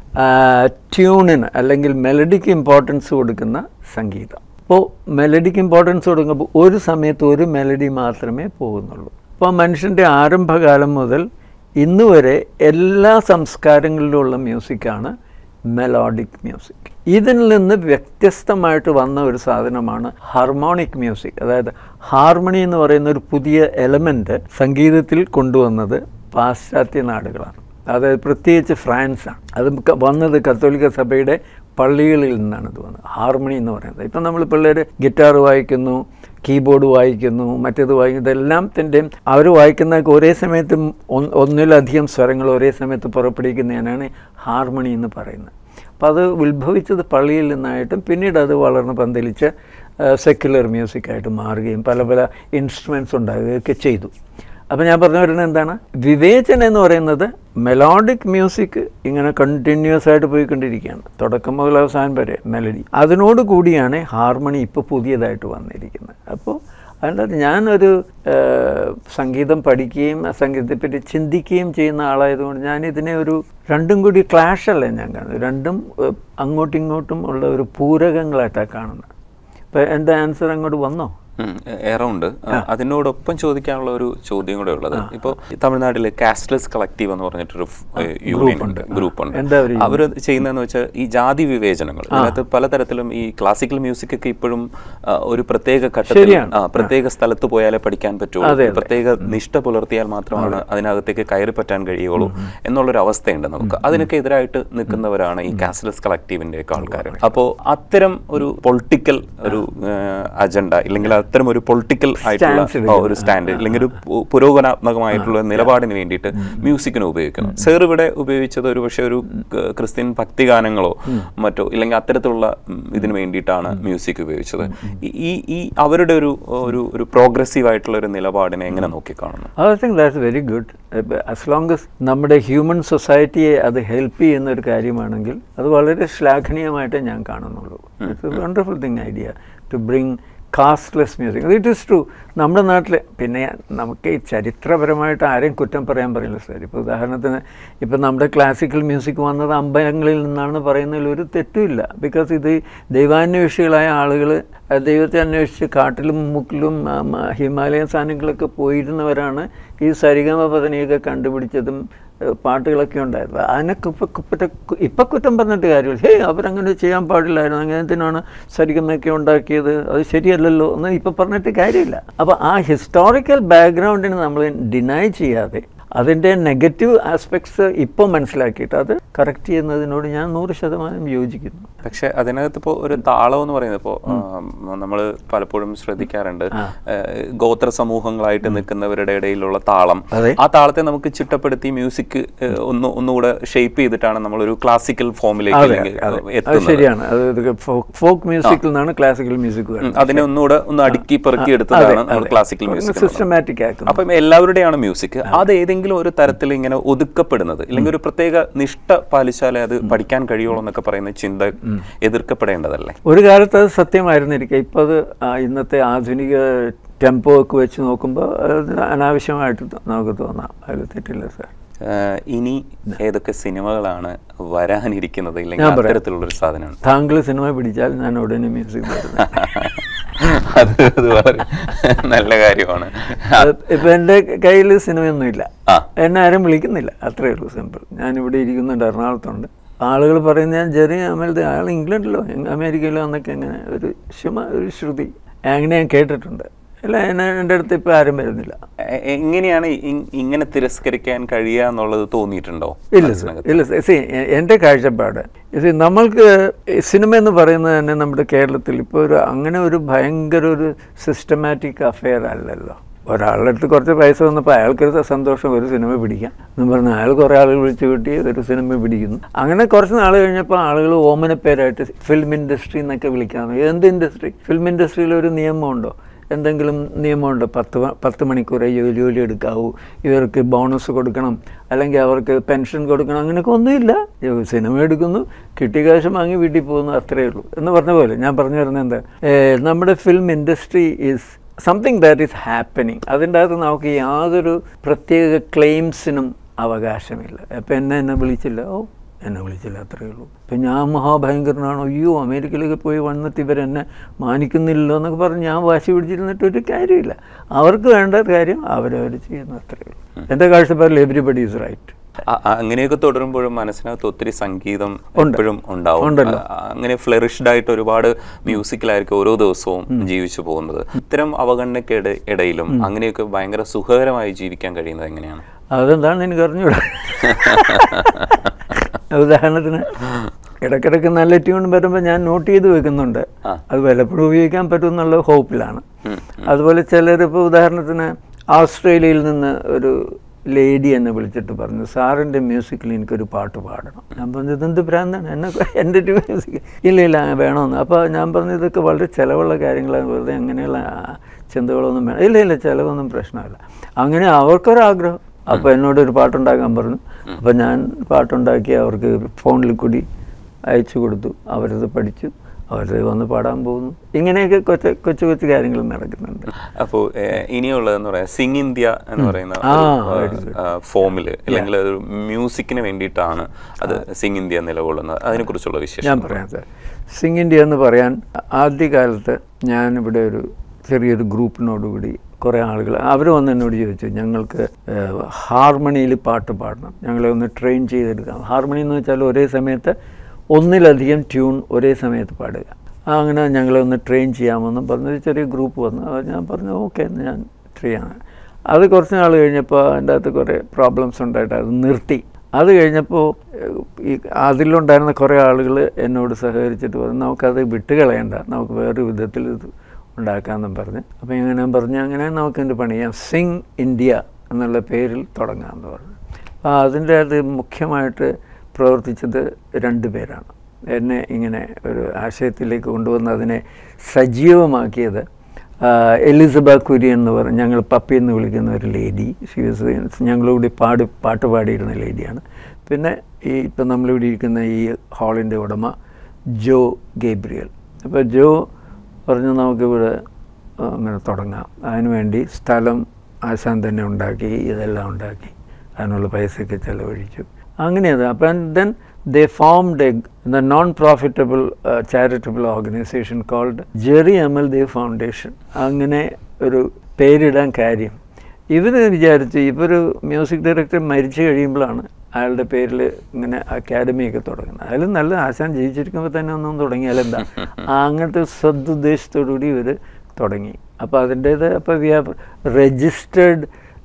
ട്യൂണിന് അല്ലെങ്കിൽ മെലഡിക്ക് ഇമ്പോർട്ടൻസ് കൊടുക്കുന്ന സംഗീതം അപ്പോൾ മെലഡിക്ക് ഇമ്പോർട്ടൻസ് കൊടുക്കുമ്പോൾ ഒരു സമയത്ത് ഒരു മെലഡി മാത്രമേ പോകുന്നുള്ളൂ അപ്പോൾ മനുഷ്യൻ്റെ ആരംഭകാലം മുതൽ ഇന്ന് വരെ എല്ലാ സംസ്കാരങ്ങളിലുള്ള മ്യൂസിക്കാണ് മെലോഡിക് മ്യൂസിക് ഇതിൽ നിന്ന് വ്യത്യസ്തമായിട്ട് വന്ന ഒരു സാധനമാണ് ഹാർമോണിക് മ്യൂസിക് അതായത് ഹാർമണി എന്ന് പറയുന്ന ഒരു പുതിയ എലമെൻ്റ് സംഗീതത്തിൽ കൊണ്ടുവന്നത് പാശ്ചാത്യ നാടുകളാണ് അതായത് പ്രത്യേകിച്ച് ഫ്രാൻസാണ് അത് ക- വന്നത് കത്തോലിക്ക സഭയുടെ പള്ളികളിൽ നിന്നാണ് ഇത് വന്നത് ഹാർമണി എന്ന് പറയുന്നത് ഇപ്പം നമ്മൾ പിള്ളേർ ഗിറ്റാർ വായിക്കുന്നു കീബോർഡ് വായിക്കുന്നു മറ്റേത് വായിക്കുന്നു ഇതെല്ലാം തൻ്റെയും അവർ വായിക്കുന്നതൊക്കെ ഒരേ സമയത്ത് ഒന്ന് ഒന്നിലധികം സ്വരങ്ങൾ ഒരേ സമയത്ത് പുറപ്പെടുവിക്കുന്നതിനാണ് ഹാർമണി എന്ന് പറയുന്നത് അപ്പോൾ അത് ഉത്ഭവിച്ചത് പള്ളിയിൽ നിന്നായിട്ടും പിന്നീട് അത് വളർന്ന് പന്തലിച്ച് സെക്യുലർ മ്യൂസിക്കായിട്ട് മാറുകയും പല പല ഇൻസ്ട്രുമെൻറ്റ്സ് ഉണ്ടാകുകയൊക്കെ ചെയ്തു അപ്പോൾ ഞാൻ പറഞ്ഞു വരുന്നത് എന്താണ് വിവേചനം എന്ന് പറയുന്നത് മെലോഡിക് മ്യൂസിക് ഇങ്ങനെ കണ്ടിന്യൂസ് ആയിട്ട് പോയിക്കൊണ്ടിരിക്കുകയാണ് തുടക്കം മുതൽ അവസാനം വരെ മെലഡി അതിനോട് കൂടിയാണ് ഹാർമണി ഇപ്പോൾ പുതിയതായിട്ട് വന്നിരിക്കുന്നത് അപ്പോൾ അതിൻ്റെ ഞാനൊരു ഏഹ്, സംഗീതം പഠിക്കുകയും ആ സംഗീതത്തെപ്പറ്റി ചിന്തിക്കുകയും ചെയ്യുന്ന ആളായതുകൊണ്ട് ഞാൻ ഇതിനെ ഒരു രണ്ടും കൂടി ക്ലാഷ് അല്ലേ ഞാൻ കാണുന്നത് രണ്ടും ഏഹ്, അങ്ങോട്ടും ഇങ്ങോട്ടും ഉള്ള ഒരു പൂരകങ്ങളായിട്ടാണ് കാണുന്നത് അപ്പോൾ എൻ്റെ ആൻസർ അങ്ങോട്ട് വന്നോ ഏറൗണ്ട് അതിനോടൊപ്പം ചോദിക്കാനുള്ള ഒരു ചോദ്യം കൂടെ ഉള്ളത് ഇപ്പോൾ തമിഴ്നാട്ടിലെ കാസ്റ്റ്ലെസ് കളക്റ്റീവ് എന്ന് പറഞ്ഞിട്ടൊരു യൂണിയൻ ഉണ്ട് ഗ്രൂപ്പ് ഉണ്ട് എന്താ അവര് അവർ ചെയ്യുന്നതെന്ന് വെച്ചാൽ ഈ ജാതി വിവേചനങ്ങൾ ഇതിനകത്ത് പലതരത്തിലും ഈ ക്ലാസിക്കൽ മ്യൂസിക് ഒക്കെ ഇപ്പോഴും ആ, ഒരു പ്രത്യേക ഘട്ടത്തിൽ ശരിയാണ്. ആ, പ്രത്യേക സ്ഥലത്ത് പോയാലേ പഠിക്കാൻ പറ്റുള്ളൂ ഒരു പ്രത്യേക നിഷ്ഠ പുലർത്തിയാൽ മാത്രമാണ് അതിനകത്തേക്ക് കയറി പറ്റാൻ കഴിയുള്ളൂ എന്നുള്ളൊരു അവസ്ഥയുണ്ട് നമുക്ക് അതിനൊക്കെ എതിരായിട്ട് നിൽക്കുന്നവരാണ് ഈ കാസ്റ്റ്ലെസ് കളക്റ്റീവിന്റെ ഒക്കെ ആൾക്കാർ അപ്പോൾ അത്തരം ഒരു പൊളിറ്റിക്കൽ ഒരു അജണ്ട ഇല്ലെങ്കിൽ അത്തരം ഒരു പൊളിറ്റിക്കൽ ആയിട്ടുള്ള Stance ആ, ഒരു സ്റ്റാൻഡ് ഇല്ലെങ്കിൽ ഒരു പു- പുരോഗമനാത്മകമായിട്ടുള്ള നിലപാടിന് വേണ്ടിയിട്ട് മ്യൂസിക്കിനെ ഉപയോഗിക്കുന്നു സർ ഇവിടെ ഉപയോഗിച്ചത് ഒരു പക്ഷേ ഒരു ക- ക്രിസ്ത്യൻ ഭക്തിഗാനങ്ങളോ മറ്റോ ഇല്ലെങ്കിൽ അത്തരത്തിലുള്ള ഉം, ഇതിന് വേണ്ടിയിട്ടാണ് മ്യൂസിക് ഉപയോഗിച്ചത് ഈ- ഈ ഈ അവരുടെ ഒരു ഒരു ഒരു പ്രോഗ്രസീവ് ആയിട്ടുള്ള ഒരു നിലപാടിനെ എങ്ങനെ നോക്കിക്കാണുന്നു I think that's very good as long as നമ്മുടെ ഹ്യൂമൻ സൊസൈറ്റിയെ അത് ഹെൽപ്പ് ചെയ്യുന്ന ഒരു കാര്യമാണെങ്കിൽ അത് വളരെ ശ്ലാഘനീയമായിട്ടേ ഞാൻ കാണുന്നുള്ളൂ it's a wonderful thing idea to bring casteless music it is true നമ്മുടെ നാട്ടിൽ പിന്നെ നമുക്ക് ഈ ചരിത്രപരമായിട്ട് ആരെയും കുറ്റം പറയാൻ പറയില്ല സാർ ഇപ്പോൾ ഉദാഹരണത്തിന് ഇപ്പം നമ്മുടെ ക്ലാസിക്കൽ മ്യൂസിക് വന്നത് അമ്പലങ്ങളിൽ നിന്നാണെന്ന് പറയുന്നതിൽ ഒരു തെറ്റുമില്ല ബിക്കോസ് ഇത് ദൈവാന്വേഷികളായ ആളുകൾ ദൈവത്തെ അന്വേഷിച്ച് കാട്ടിലും മുക്കിലും ആ, മ- ഹിമാലയൻ സ്ഥാനങ്ങളൊക്കെ പോയിരുന്നവരാണ് ഈ സരിഗമ പതനിയൊക്കെ കണ്ടുപിടിച്ചതും ഏഹ്, പാട്ടുകളൊക്കെ ഉണ്ടായത് അതിനൊക്കെ ഇപ്പം കുറ്റ ഇപ്പം കുറ്റം പറഞ്ഞിട്ട് കാര്യമില്ല ഹേ അവരങ്ങനെ ചെയ്യാൻ പാടില്ലായിരുന്നു അങ്ങനെ എന്തിനാണ് സരിഗമയൊക്കെ ഉണ്ടാക്കിയത് അത് ശരിയല്ലല്ലോ എന്ന് ഇപ്പം പറഞ്ഞിട്ട് കാര്യമില്ല അപ്പോൾ ആ ഹിസ്റ്റോറിക്കൽ ബാക്ക്ഗ്രൗണ്ടിന് നമ്മൾ ഡിനൈ ചെയ്യാതെ അതിൻ്റെ നെഗറ്റീവ് ആസ്പെക്ട്സ് ഇപ്പം മനസ്സിലാക്കിയിട്ട് അത് കറക്റ്റ് ചെയ്യുന്നതിനോട് ഞാൻ നൂറ് ശതമാനം യോജിക്കുന്നു പക്ഷെ അതിനകത്ത് ഇപ്പോൾ ഒരു താളം എന്ന് പറയുന്നത് ഇപ്പോൾ നമ്മൾ പലപ്പോഴും ശ്രദ്ധിക്കാറുണ്ട് ഏഹ്, ഗോത്ര സമൂഹങ്ങളായിട്ട് നിൽക്കുന്നവരുടെ ഇടയിലുള്ള താളം അതെ. ആ താളത്തെ നമുക്ക് ചിട്ടപ്പെടുത്തി മ്യൂസിക് ഒന്ന് ഒന്നുകൂടെ ഷേപ്പ് ചെയ്തിട്ടാണ് നമ്മളൊരു ക്ലാസിക്കൽ ഫോമിലേക്ക് അതെ അല്ലെങ്കിൽ അതെ അത് എത്തുന്നത് ശരിയാണ് അത് ഫോക്ക് മ്യൂസിക്കിൽ നിന്നാണ് ക്ലാസിക്കൽ മ്യൂസിക് ഉം, അതിനെ ഒന്നുകൂടെ ഒന്ന് അടുക്കി പെറുക്കി എടുത്തതാണ് നമ്മൾ ക്ലാസിക്കൽ മ്യൂസിക് സിസ്റ്റമാറ്റിക് ആക്കുന്നു അപ്പം എല്ലാവരുടെയാണ് മ്യൂസിക് അത് ഏതെങ്കിലും ഒരു തരത്തിൽ ഇങ്ങനെ ഒതുക്കപ്പെടുന്നത് അല്ലെങ്കിൽ ഒരു പ്രത്യേക നിഷ്ഠ പാലിച്ചാലേ അത് പഠിക്കാൻ കഴിയുള്ളൂ എന്നൊക്കെ പറയുന്ന ചിന്ത എതിർക്കപ്പെടേണ്ടതല്ലേ ഒരു കാലത്ത് അത് സത്യമായിരുന്നിരിക്കുക ഇപ്പോൾ അത് ആ ഇന്നത്തെ ആധുനിക ടെമ്പോ ഒക്കെ വെച്ച് നോക്കുമ്പോൾ അത് അനാവശ്യമായിട്ട് നമുക്ക് തോന്നാം അതിൽ തെറ്റില്ല സാർ ഏഹ് ഇനി ഏതൊക്കെ സിനിമകളാണ് വരാനിരിക്കുന്നത് ഇല്ലെങ്കിൽ അത്തരത്തിലുള്ളൊരു സാധനമാണ് താങ്കൾ സിനിമ പിടിച്ചാൽ ഞാൻ ഉടനെ മ്യൂസിക് തരുന്നു അത് അത് വളരെ നല്ല കാര്യമാണ് ഇപ്പം എൻ്റെ കയ്യിൽ സിനിമയൊന്നുമില്ല ആ. എന്നെ ആരും വിളിക്കുന്നില്ല അത്രയേ ഉള്ളൂ സിമ്പിൾ ഞാനിവിടെ ഇരിക്കുന്നുണ്ട് എറണാകുളത്തുണ്ട് ആളുകൾ പറയുന്ന ഞാൻ ജെറി അമൽത് അയാൾ ഇംഗ്ലണ്ടിലോ എങ് അമേരിക്കയിലോ എന്നൊക്കെ അങ്ങനെ ഒരു ശുമ ഒരു ശ്രുതി അങ്ങനെ ഞാൻ കേട്ടിട്ടുണ്ട് അല്ല എന്നെ എൻ്റെ അടുത്ത് ഇപ്പോൾ ആരും വരുന്നില്ല എ- എങ്ങനെയാണ് ഇ- ഇങ്ങനെ തിരസ്കരിക്കാൻ കഴിയുക എന്നുള്ളത് തോന്നിയിട്ടുണ്ടോ ഇല്ല സർ ഇല്ല സർ സി എൻ്റെ കാഴ്ചപ്പാട് സി നമ്മൾക്ക് ഈ സിനിമ എന്ന് പറയുന്നത് തന്നെ നമ്മുടെ കേരളത്തിൽ ഇപ്പോൾ ഒരു അങ്ങനെ ഒരു ഭയങ്കര ഒരു സിസ്റ്റമാറ്റിക് അഫെയർ അല്ലല്ലോ ഒരാളുടെ അടുത്ത് കുറച്ച് പൈസ വന്നപ്പോൾ അയാൾക്കൊരു സന്തോഷം ഒരു സിനിമ പിടിക്കാം എന്ന് പറഞ്ഞാൽ അയാൾ കുറേ ആളുകൾ വിളിച്ചു കൂട്ടി ഒരു സിനിമ പിടിക്കുന്നു അങ്ങനെ കുറച്ച് നാൾ കഴിഞ്ഞപ്പോൾ ആളുകൾ ഓമനപ്പേരായിട്ട് ഫിലിം ഇൻഡസ്ട്രി എന്നൊക്കെ വിളിക്കാറ് എന്ത് ഇൻഡസ്ട്രി ഫിലിം ഇൻഡസ്ട്രിയിൽ ഒരു നിയമമുണ്ടോ എന്തെങ്കിലും നിയമമുണ്ട് പത്ത് വ- പത്ത് മണിക്കൂറേ ജോലി ജോലി എടുക്കാവൂ ഇവർക്ക് ബോണസ് കൊടുക്കണം അല്ലെങ്കിൽ അവർക്ക് പെൻഷൻ കൊടുക്കണം അങ്ങനെയൊക്കെ ഒന്നുമില്ല ഇവർ സിനിമ എടുക്കുന്നു കിട്ടിയ കാശ് വാങ്ങി വീട്ടിൽ പോകുന്നു അത്രയേ ഉള്ളൂ എന്ന് പറഞ്ഞ പോലെ ഞാൻ പറഞ്ഞു വരുന്നത് എന്താ ഏ, നമ്മുടെ film industry is something that is happening അതിൻ്റെ അകത്ത് നമുക്ക് യാതൊരു പ്രത്യേക ക്ലെയിംസിനും അവകാശമില്ല അപ്പം എന്നെ എന്നെ വിളിച്ചില്ല ഓ എന്നെ വിളിച്ചില്ല അത്രയേ ഉള്ളൂ ഇപ്പം ഞാൻ മഹാഭയങ്കരനാണോ അയ്യോ അമേരിക്കയിലേക്ക് പോയി വന്നിട്ട് ഇവരെന്നെ മാനിക്കുന്നില്ലല്ലോ എന്നൊക്കെ പറഞ്ഞ് ഞാൻ വാശി പിടിച്ചിരുന്നിട്ട് ഒരു കാര്യമില്ല അവർക്ക് വേണ്ട കാര്യം അവരവർ ചെയ്യുന്നു അത്രയേ ഉള്ളൂ എൻ്റെ കാഴ്ചപ്പാടിൽ എവരിബഡി ഈസ് റൈറ്റ് അ- അ- അങ്ങനെയൊക്കെ തുടരുമ്പോഴും മനസ്സിനകത്ത് ഒത്തിരി സംഗീതം എപ്പോഴും ഉണ്ടാവും ഉണ്ടല്ലോ. അ- അങ്ങനെ ഫ്ലറിഷ്ഡ് ആയിട്ട് ഒരുപാട് മ്യൂസിക്കിലായിരിക്കും ഓരോ ദിവസവും ജീവിച്ചു പോകുന്നത് ഇത്തരം അവഗണനയ്ക്ക് ഇടയിലും അങ്ങനെയൊക്കെ ഭയങ്കര സുഖകരമായി ജീവിക്കാൻ കഴിയുന്നത് എങ്ങനെയാണ് അതെന്താണെന്ന് എനിക്ക് അറിഞ്ഞൂടാ ഉദാഹരണത്തിന് ഇടയ്ക്കിടയ്ക്ക് നല്ല ട്യൂൺ വരുമ്പോൾ ഞാൻ നോട്ട് ചെയ്ത് വെക്കുന്നുണ്ട് ആ. അത് വല്ലപ്പോഴും ഉപയോഗിക്കാൻ പറ്റും എന്നുള്ള ഹോപ്പിലാണ് ഉം, അതുപോലെ ചിലരിപ്പോൾ ഉദാഹരണത്തിന് ഓസ്ട്രേലിയയിൽ നിന്ന് ഒരു ലേഡി എന്നെ വിളിച്ചിട്ട് പറഞ്ഞു സാറിൻ്റെ മ്യൂസിക്കിൽ എനിക്കൊരു പാട്ട് പാടണം ഞാൻ പറഞ്ഞു ഇതെന്ത് ഭ്രാന്താണ് എന്നെ എൻ്റെ ഒരു മ്യൂസിക് ഇല്ല ഇല്ല അങ്ങനെ വേണമെന്ന് അപ്പോൾ ഞാൻ പറഞ്ഞു ഇതൊക്കെ വളരെ ചിലവുള്ള കാര്യങ്ങളാണ് വെറുതെ അങ്ങനെയുള്ള ആ, ചിന്തകളൊന്നും വേണം ഇല്ല ഇല്ല ചിലവൊന്നും പ്രശ്നമില്ല അങ്ങനെ അവർക്കൊരാഗ്രഹം അപ്പോൾ എന്നോട് ഒരു പാട്ടുണ്ടാക്കാൻ പറഞ്ഞു അപ്പോൾ ഞാൻ പാട്ടുണ്ടാക്കി അവർക്ക് ഫോണിൽ കൂടി അയച്ചു കൊടുത്തു അവരത് പഠിച്ചു അവരത് വന്ന് പാടാൻ പോകുന്നു ഇങ്ങനെയൊക്കെ കൊച്ചു കൊച്ചു കൊച്ചു കാര്യങ്ങൾ നടക്കുന്നുണ്ട് അപ്പോൾ ഇനിയുള്ളതെന്ന് പറയാം സിംഗ് ഇന്ത്യ എന്ന് പറയുന്ന ആ, ഫോമിൽ അല്ലെങ്കിൽ ഒരു മ്യൂസിക്കിന് വേണ്ടിയിട്ടാണ് അത് സിംഗ് ഇന്ത്യ നിലകൊള്ളുന്നത് അതിനെക്കുറിച്ചുള്ള വിശേഷം ഞാൻ പറയാം സാർ സിംഗ് ഇന്ത്യ എന്ന് പറയാൻ ആദ്യകാലത്ത് ഞാനിവിടെ ഒരു ചെറിയൊരു ഗ്രൂപ്പിനോടുകൂടി കുറേ ആളുകൾ അവർ വന്ന് എന്നോട് ചോദിച്ചു ഞങ്ങൾക്ക് ഹാർമണിയിൽ പാട്ട് പാടണം ഞങ്ങളെ ഒന്ന് ട്രെയിൻ ചെയ്തെടുക്കാം ഹാർമണി എന്ന് വെച്ചാൽ ഒരേ സമയത്ത് ഒന്നിലധികം ട്യൂൺ ഒരേ സമയത്ത് പാടുക ആ, അങ്ങനെ ഞങ്ങളെ ഒന്ന് ട്രെയിൻ ചെയ്യാമെന്നും പറഞ്ഞൊരു ചെറിയ ഗ്രൂപ്പ് വന്നു അത് ഞാൻ പറഞ്ഞു ഓക്കെ എന്ന് ഞാൻ ട്രെയിൻ അത് കുറച്ച് നാൾ കഴിഞ്ഞപ്പോൾ അതിൻ്റെ അകത്ത് കുറേ പ്രോബ്ലംസ് ഉണ്ടായിട്ട് അത് നിർത്തി അത് കഴിഞ്ഞപ്പോൾ ഏഹ്, ഈ അതിലുണ്ടായിരുന്ന കുറേ ആളുകൾ എന്നോട് സഹകരിച്ചിട്ട് പറഞ്ഞു നമുക്കത് വിട്ടുകളയണ്ട നമുക്ക് വേറൊരു വിധത്തിൽ ഇത് ഉണ്ടാക്കാമെന്നും പറഞ്ഞ് അപ്പോൾ ഇങ്ങനെ ഞാൻ പറഞ്ഞു അങ്ങനെ നമുക്ക് ഇതിൻ്റെ പണി ചെയ്യാം സിംഗ് ഇന്ത്യ എന്നുള്ള പേരിൽ തുടങ്ങാമെന്ന് പറഞ്ഞു അപ്പോൾ അതിൻ്റെ അത് മുഖ്യമായിട്ട് പ്രവർത്തിച്ചത് രണ്ട് പേരാണ് എന്നെ ഇങ്ങനെ ഒരു ആശയത്തിലേക്ക് കൊണ്ടുവന്ന് അതിനെ സജീവമാക്കിയത് ആ, എലിസബ കുര്യൻ എന്ന് പറഞ്ഞ് ഞങ്ങൾ പപ്പി എന്ന് വിളിക്കുന്ന ഒരു ലേഡി ഷീ വാസ് ഞങ്ങളോട് പാടി പാട്ട് പാടിയിരുന്ന ലേഡിയാണ് പിന്നെ ഈ ഇപ്പം നമ്മളിവിടെ ഇരിക്കുന്ന ഈ ഹാളിൻ്റെ ഉടമ ജോ ഗേബ്രിയൽ അപ്പോൾ ജോ പറഞ്ഞു നമുക്കിവിടെ ആ, അങ്ങനെ തുടങ്ങാം അതിനുവേണ്ടി സ്ഥലം ആശാൻ തന്നെ ഉണ്ടാക്കി ഇതെല്ലാം ഉണ്ടാക്കി അതിനുള്ള പൈസയൊക്കെ ചിലവഴിച്ചു അങ്ങനെയത് അപ്പം then they formed a the non profitable charitable organisation called Jerry Amal Dev foundation അങ്ങനെ ഒരു പേരിടാൻ കാര്യം ഇവർ വിചാരിച്ചു ഇവരൊരു മ്യൂസിക് ഡയറക്ടർ മരിച്ചു കഴിയുമ്പോഴാണ് അയാളുടെ പേരിൽ ഇങ്ങനെ അക്കാഡമിയൊക്കെ തുടങ്ങുന്നത് അതിലും നല്ല ആശാൻ ജീവിച്ചിരിക്കുമ്പോൾ തന്നെ ഒന്നും തുടങ്ങിയാൽ എന്താ അങ്ങനത്തെ സദുദ്ദേശത്തോടു കൂടി ഇവർ തുടങ്ങി അപ്പോൾ അതിൻ്റേത് അപ്പോൾ വി ഹാവ് രജിസ്റ്റേർഡ്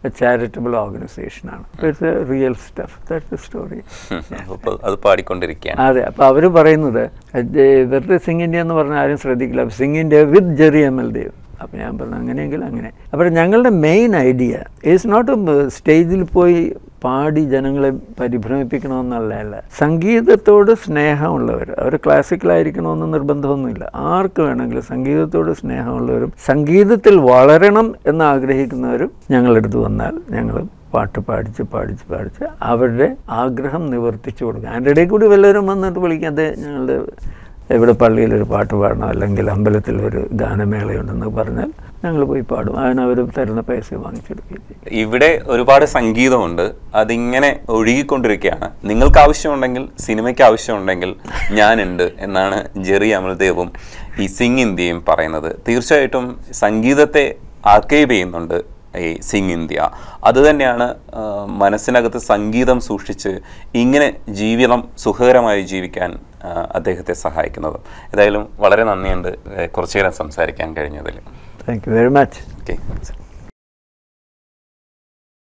ചാരിറ്റബിൾ ഓർഗനൈസേഷനാണ് it's a real stuff that's a story അപ്പോൾ അത് പാടിക്കൊണ്ടിരിക്കുകയാണ് അതെ അപ്പോൾ അവർ പറയുന്നത് അത് വെറുതെ സിംഗ് ഇന്ത്യ എന്ന് പറഞ്ഞാൽ ആരും ശ്രദ്ധിക്കില്ല sing India with Jerry M L Dev അപ്പോൾ ഞാൻ പറഞ്ഞു അങ്ങനെയെങ്കിൽ അങ്ങനെ അപ്പോൾ ഞങ്ങളുടെ മെയിൻ ഐഡിയ ഈസ് നോട്ട് സ്റ്റേജിൽ പോയി പാടി ജനങ്ങളെ പരിഭ്രമിപ്പിക്കണമെന്നുള്ളതല്ല സംഗീതത്തോട് സ്നേഹമുള്ളവർ അവർ ക്ലാസിക്കലായിരിക്കണമെന്ന് നിർബന്ധമൊന്നുമില്ല ആർക്ക് വേണമെങ്കിലും സംഗീതത്തോട് സ്നേഹമുള്ളവരും സംഗീതത്തിൽ വളരണം എന്ന് ആഗ്രഹിക്കുന്നവരും ഞങ്ങളടുത്ത് വന്നാൽ ഞങ്ങൾ പാട്ട് പാടിച്ച് പാടിച്ച് പാടിച്ച് അവരുടെ ആഗ്രഹം നിവർത്തിച്ചു കൊടുക്കുക അതിൻ്റെ ഇടയിൽ കൂടി വല്ലവരും വന്നിട്ട് വിളിക്കാതെ ഞങ്ങളുടെ എവിടെ പള്ളിയിലൊരു പാട്ട് പാടണം അല്ലെങ്കിൽ അമ്പലത്തിൽ ഒരു ഗാനമേളയുണ്ടെന്ന് പറഞ്ഞാൽ ഞങ്ങൾ പോയി പാടും അതിനവർ തരുന്ന പൈസ വാങ്ങിച്ചെടുക്കുകയും ചെയ്യും ഇവിടെ ഒരുപാട് സംഗീതമുണ്ട് അതിങ്ങനെ ഒഴുകിക്കൊണ്ടിരിക്കുകയാണ് നിങ്ങൾക്ക് ആവശ്യമുണ്ടെങ്കിൽ സിനിമയ്ക്ക് ആവശ്യമുണ്ടെങ്കിൽ ഞാനുണ്ട് എന്നാണ് ജെറി അമൽദേവും ഈ സിംഗ് ഇന്ത്യയും പറയുന്നത് തീർച്ചയായിട്ടും സംഗീതത്തെ ആർക്കൈവ് ചെയ്യുന്നുണ്ട് ഈ സിംഗ് ഇന്ത്യ അത് തന്നെയാണ് ആ, മനസ്സിനകത്ത് സംഗീതം സൂക്ഷിച്ച് ഇങ്ങനെ ജീവിതം സുഖകരമായി ജീവിക്കാൻ ആ, അദ്ദേഹത്തെ സഹായിക്കുന്നത് ഏതായാലും വളരെ നന്ദിയുണ്ട് ഏ, കുറച്ചു നേരം സംസാരിക്കാൻ കഴിഞ്ഞതിൽ thank you very much okay